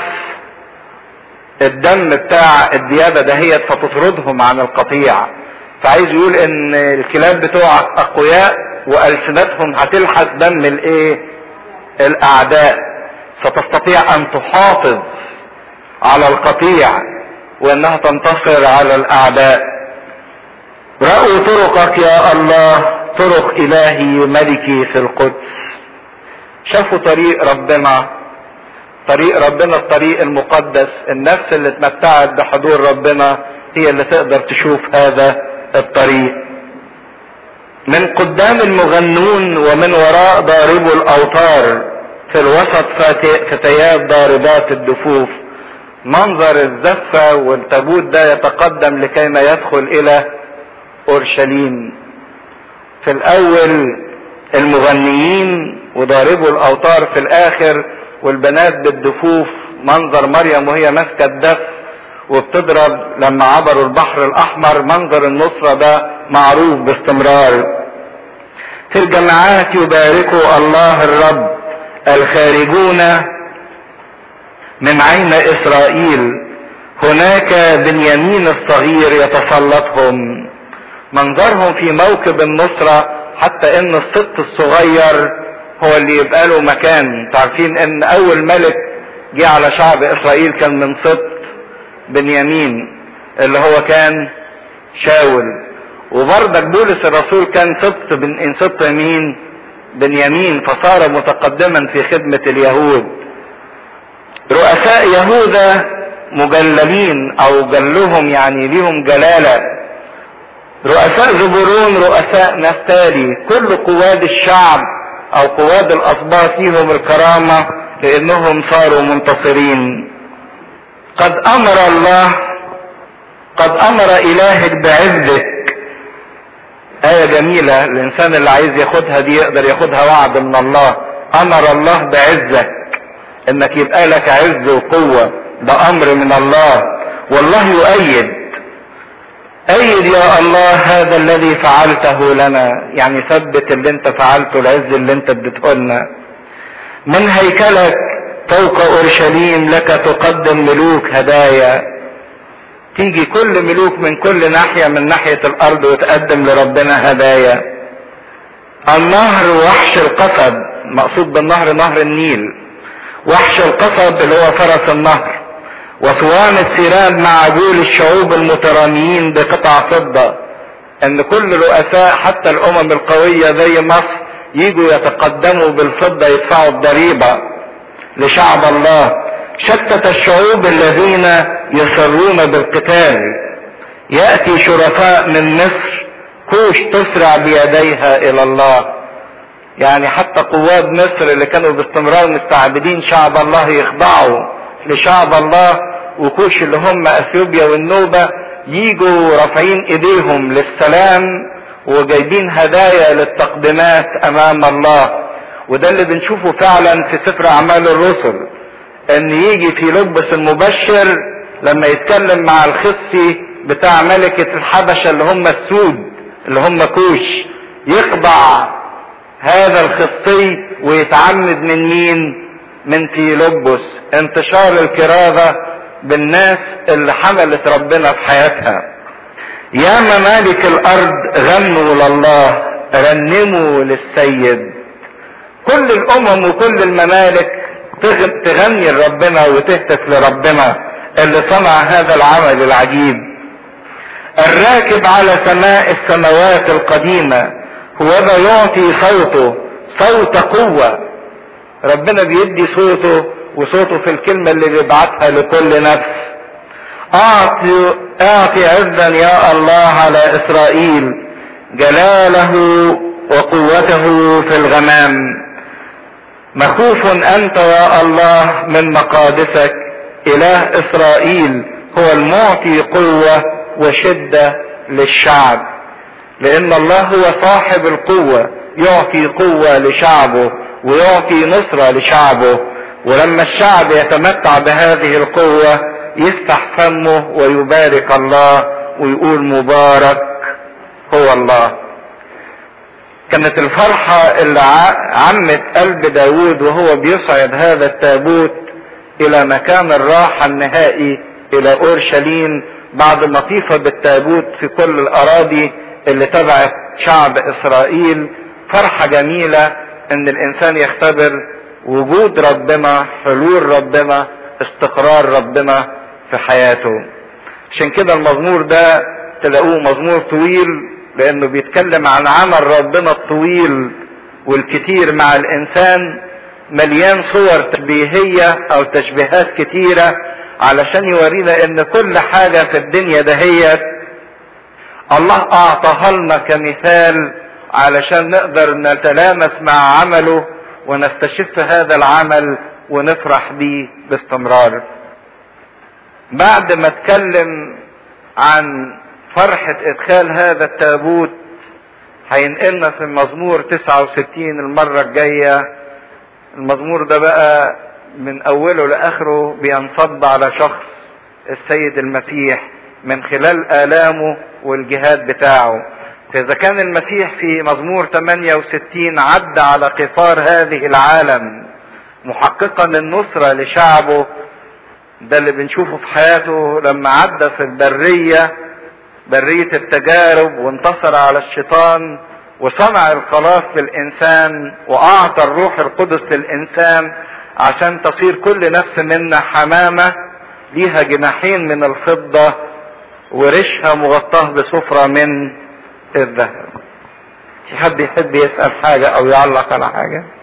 الدم بتاع الديابة دهيت فتطردهم عن القطيع فعايز يقول ان الكلاب بتوعك اقوياء والسنتهم هتلحس دم الايه الاعداء ستستطيع ان تحافظ على القطيع وانها تنتصر على الاعداء رأوا طرقك يا الله طرق الهي ملكي في القدس شافوا طريق ربنا طريق ربنا الطريق المقدس النفس اللي اتمتعت بحضور ربنا هي اللي تقدر تشوف هذا الطريق من قدام المغنون ومن وراء ضاربو الاوتار في الوسط فتيات ضاربات الدفوف منظر الزفة والتابوت ده يتقدم لكيما يدخل الى اورشليم في الاول المغنيين وضاربوا الاوتار في الاخر والبنات بالدفوف منظر مريم وهي ماسكه الدف وبتضرب لما عبروا البحر الاحمر منظر النصرة ده معروف باستمرار في الجماعات يباركوا الله الرب الخارجون من عين اسرائيل هناك بنيامين الصغير يتسلطهم منظرهم في موكب النصرة حتى ان الست الصغير هو اللي يبقى له مكان تعرفين ان اول ملك جه على شعب اسرائيل كان من سبط بنيامين اللي هو كان شاول وبرضك بولس الرسول كان سبط بن سبط مين بنيامين فصار متقدما في خدمة اليهود رؤساء يهوذا مجللين او جلهم يعني ليهم جلالة رؤساء زبورون رؤساء نفتالي كل قواد الشعب او قواد الاسباط فيهم الكرامة لانهم صاروا منتصرين قد امر الله قد امر الهك بعزك آية جميلة الإنسان اللي عايز ياخدها دي يقدر ياخدها وعد من الله أمر الله بعزك إنك يبقى لك عز وقوة ده أمر من الله والله يؤيد أيد يا الله هذا الذي فعلته لنا يعني ثبت اللي أنت فعلته العز اللي أنت اديته لنا من هيكلك فوق اورشليم لك تقدم ملوك هدايا تيجي كل ملوك من كل ناحية من ناحية الارض وتقدم لربنا هدايا النهر وحش القصب مقصود بالنهر نهر النيل وحش القصب اللي هو فرس النهر وصوان السيران مع جول الشعوب المتراميين بقطع فضة ان كل رؤساء حتى الامم القوية زي مصر يجوا يتقدموا بالفضة يدفعوا الضريبة لشعب الله شتت الشعوب الذين يسرون بالقتال ياتي شرفاء من مصر كوش تسرع بيديها الى الله يعني حتى قواد مصر اللي كانوا باستمرار مستعبدين شعب الله يخضعوا لشعب الله وكوش اللي هم اثيوبيا والنوبة يجوا رافعين ايديهم للسلام وجايبين هدايا للتقديمات امام الله وده اللي بنشوفه فعلا في سفر اعمال الرسل ان يجي في لبس المبشر لما يتكلم مع الخصي بتاع ملكة الحبشة اللي هم السود اللي هم كوش يخضع هذا الخصي ويتعمد من مين من فيلبس انتشار الكرازة بالناس اللي حملت ربنا في حياتها يا ممالك الارض غنوا لله رنموا للسيد كل الامم وكل الممالك تغني لربنا وتهتف لربنا اللي صنع هذا العمل العجيب الراكب على سماء السماوات القديمة هو ذا يعطي صوته صوت قوة ربنا بيدي صوته وصوته في الكلمة اللي بيبعتها لكل نفس اعطي اعطي عزا يا الله على اسرائيل جلاله وقوته في الغمام مخوف انت يا الله من مقادسك اله اسرائيل هو المعطي قوة وشدة للشعب لان الله هو صاحب القوة يعطي قوة لشعبه ويعطي نصرة لشعبه ولما الشعب يتمتع بهذه القوة يفتح فمه ويبارك الله ويقول مبارك هو الله كانت الفرحة اللي عمت قلب داود وهو بيصعد هذا التابوت الى مكان الراحة النهائي الى اورشليم بعد ما طيف بالتابوت في كل الاراضي اللي تبعت شعب اسرائيل فرحة جميلة ان الانسان يختبر وجود ربنا حلول ربنا استقرار ربنا في حياته عشان كده المزمور ده تلاقوه مزمور طويل لانه بيتكلم عن عمل ربنا الطويل والكتير مع الانسان مليان صور تشبيهية او تشبيهات كتيرة علشان يورينا ان كل حاجة في الدنيا دهيت الله اعطاها لنا كمثال علشان نقدر نتلامس مع عمله ونستشف هذا العمل ونفرح بيه باستمرار بعد ما اتكلم عن فرحة ادخال هذا التابوت هينقلنا في المزمور 69 المرة الجاية المزمور ده بقى من اوله لاخره بينصب على شخص السيد المسيح من خلال الامه والجهاد بتاعه فاذا كان المسيح في مزمور 68 عدى على قفار هذه العالم محققا النصرة لشعبه ده اللي بنشوفه في حياته لما عدى في البرية برية التجارب وانتصر على الشيطان وصنع الخلاص للإنسان وأعطى الروح القدس للإنسان عشان تصير كل نفس منا حمامة ليها جناحين من الفضة وريشها مغطاه بصفرة من الذهب في حد يحب يسأل حاجة أو يعلق على حاجة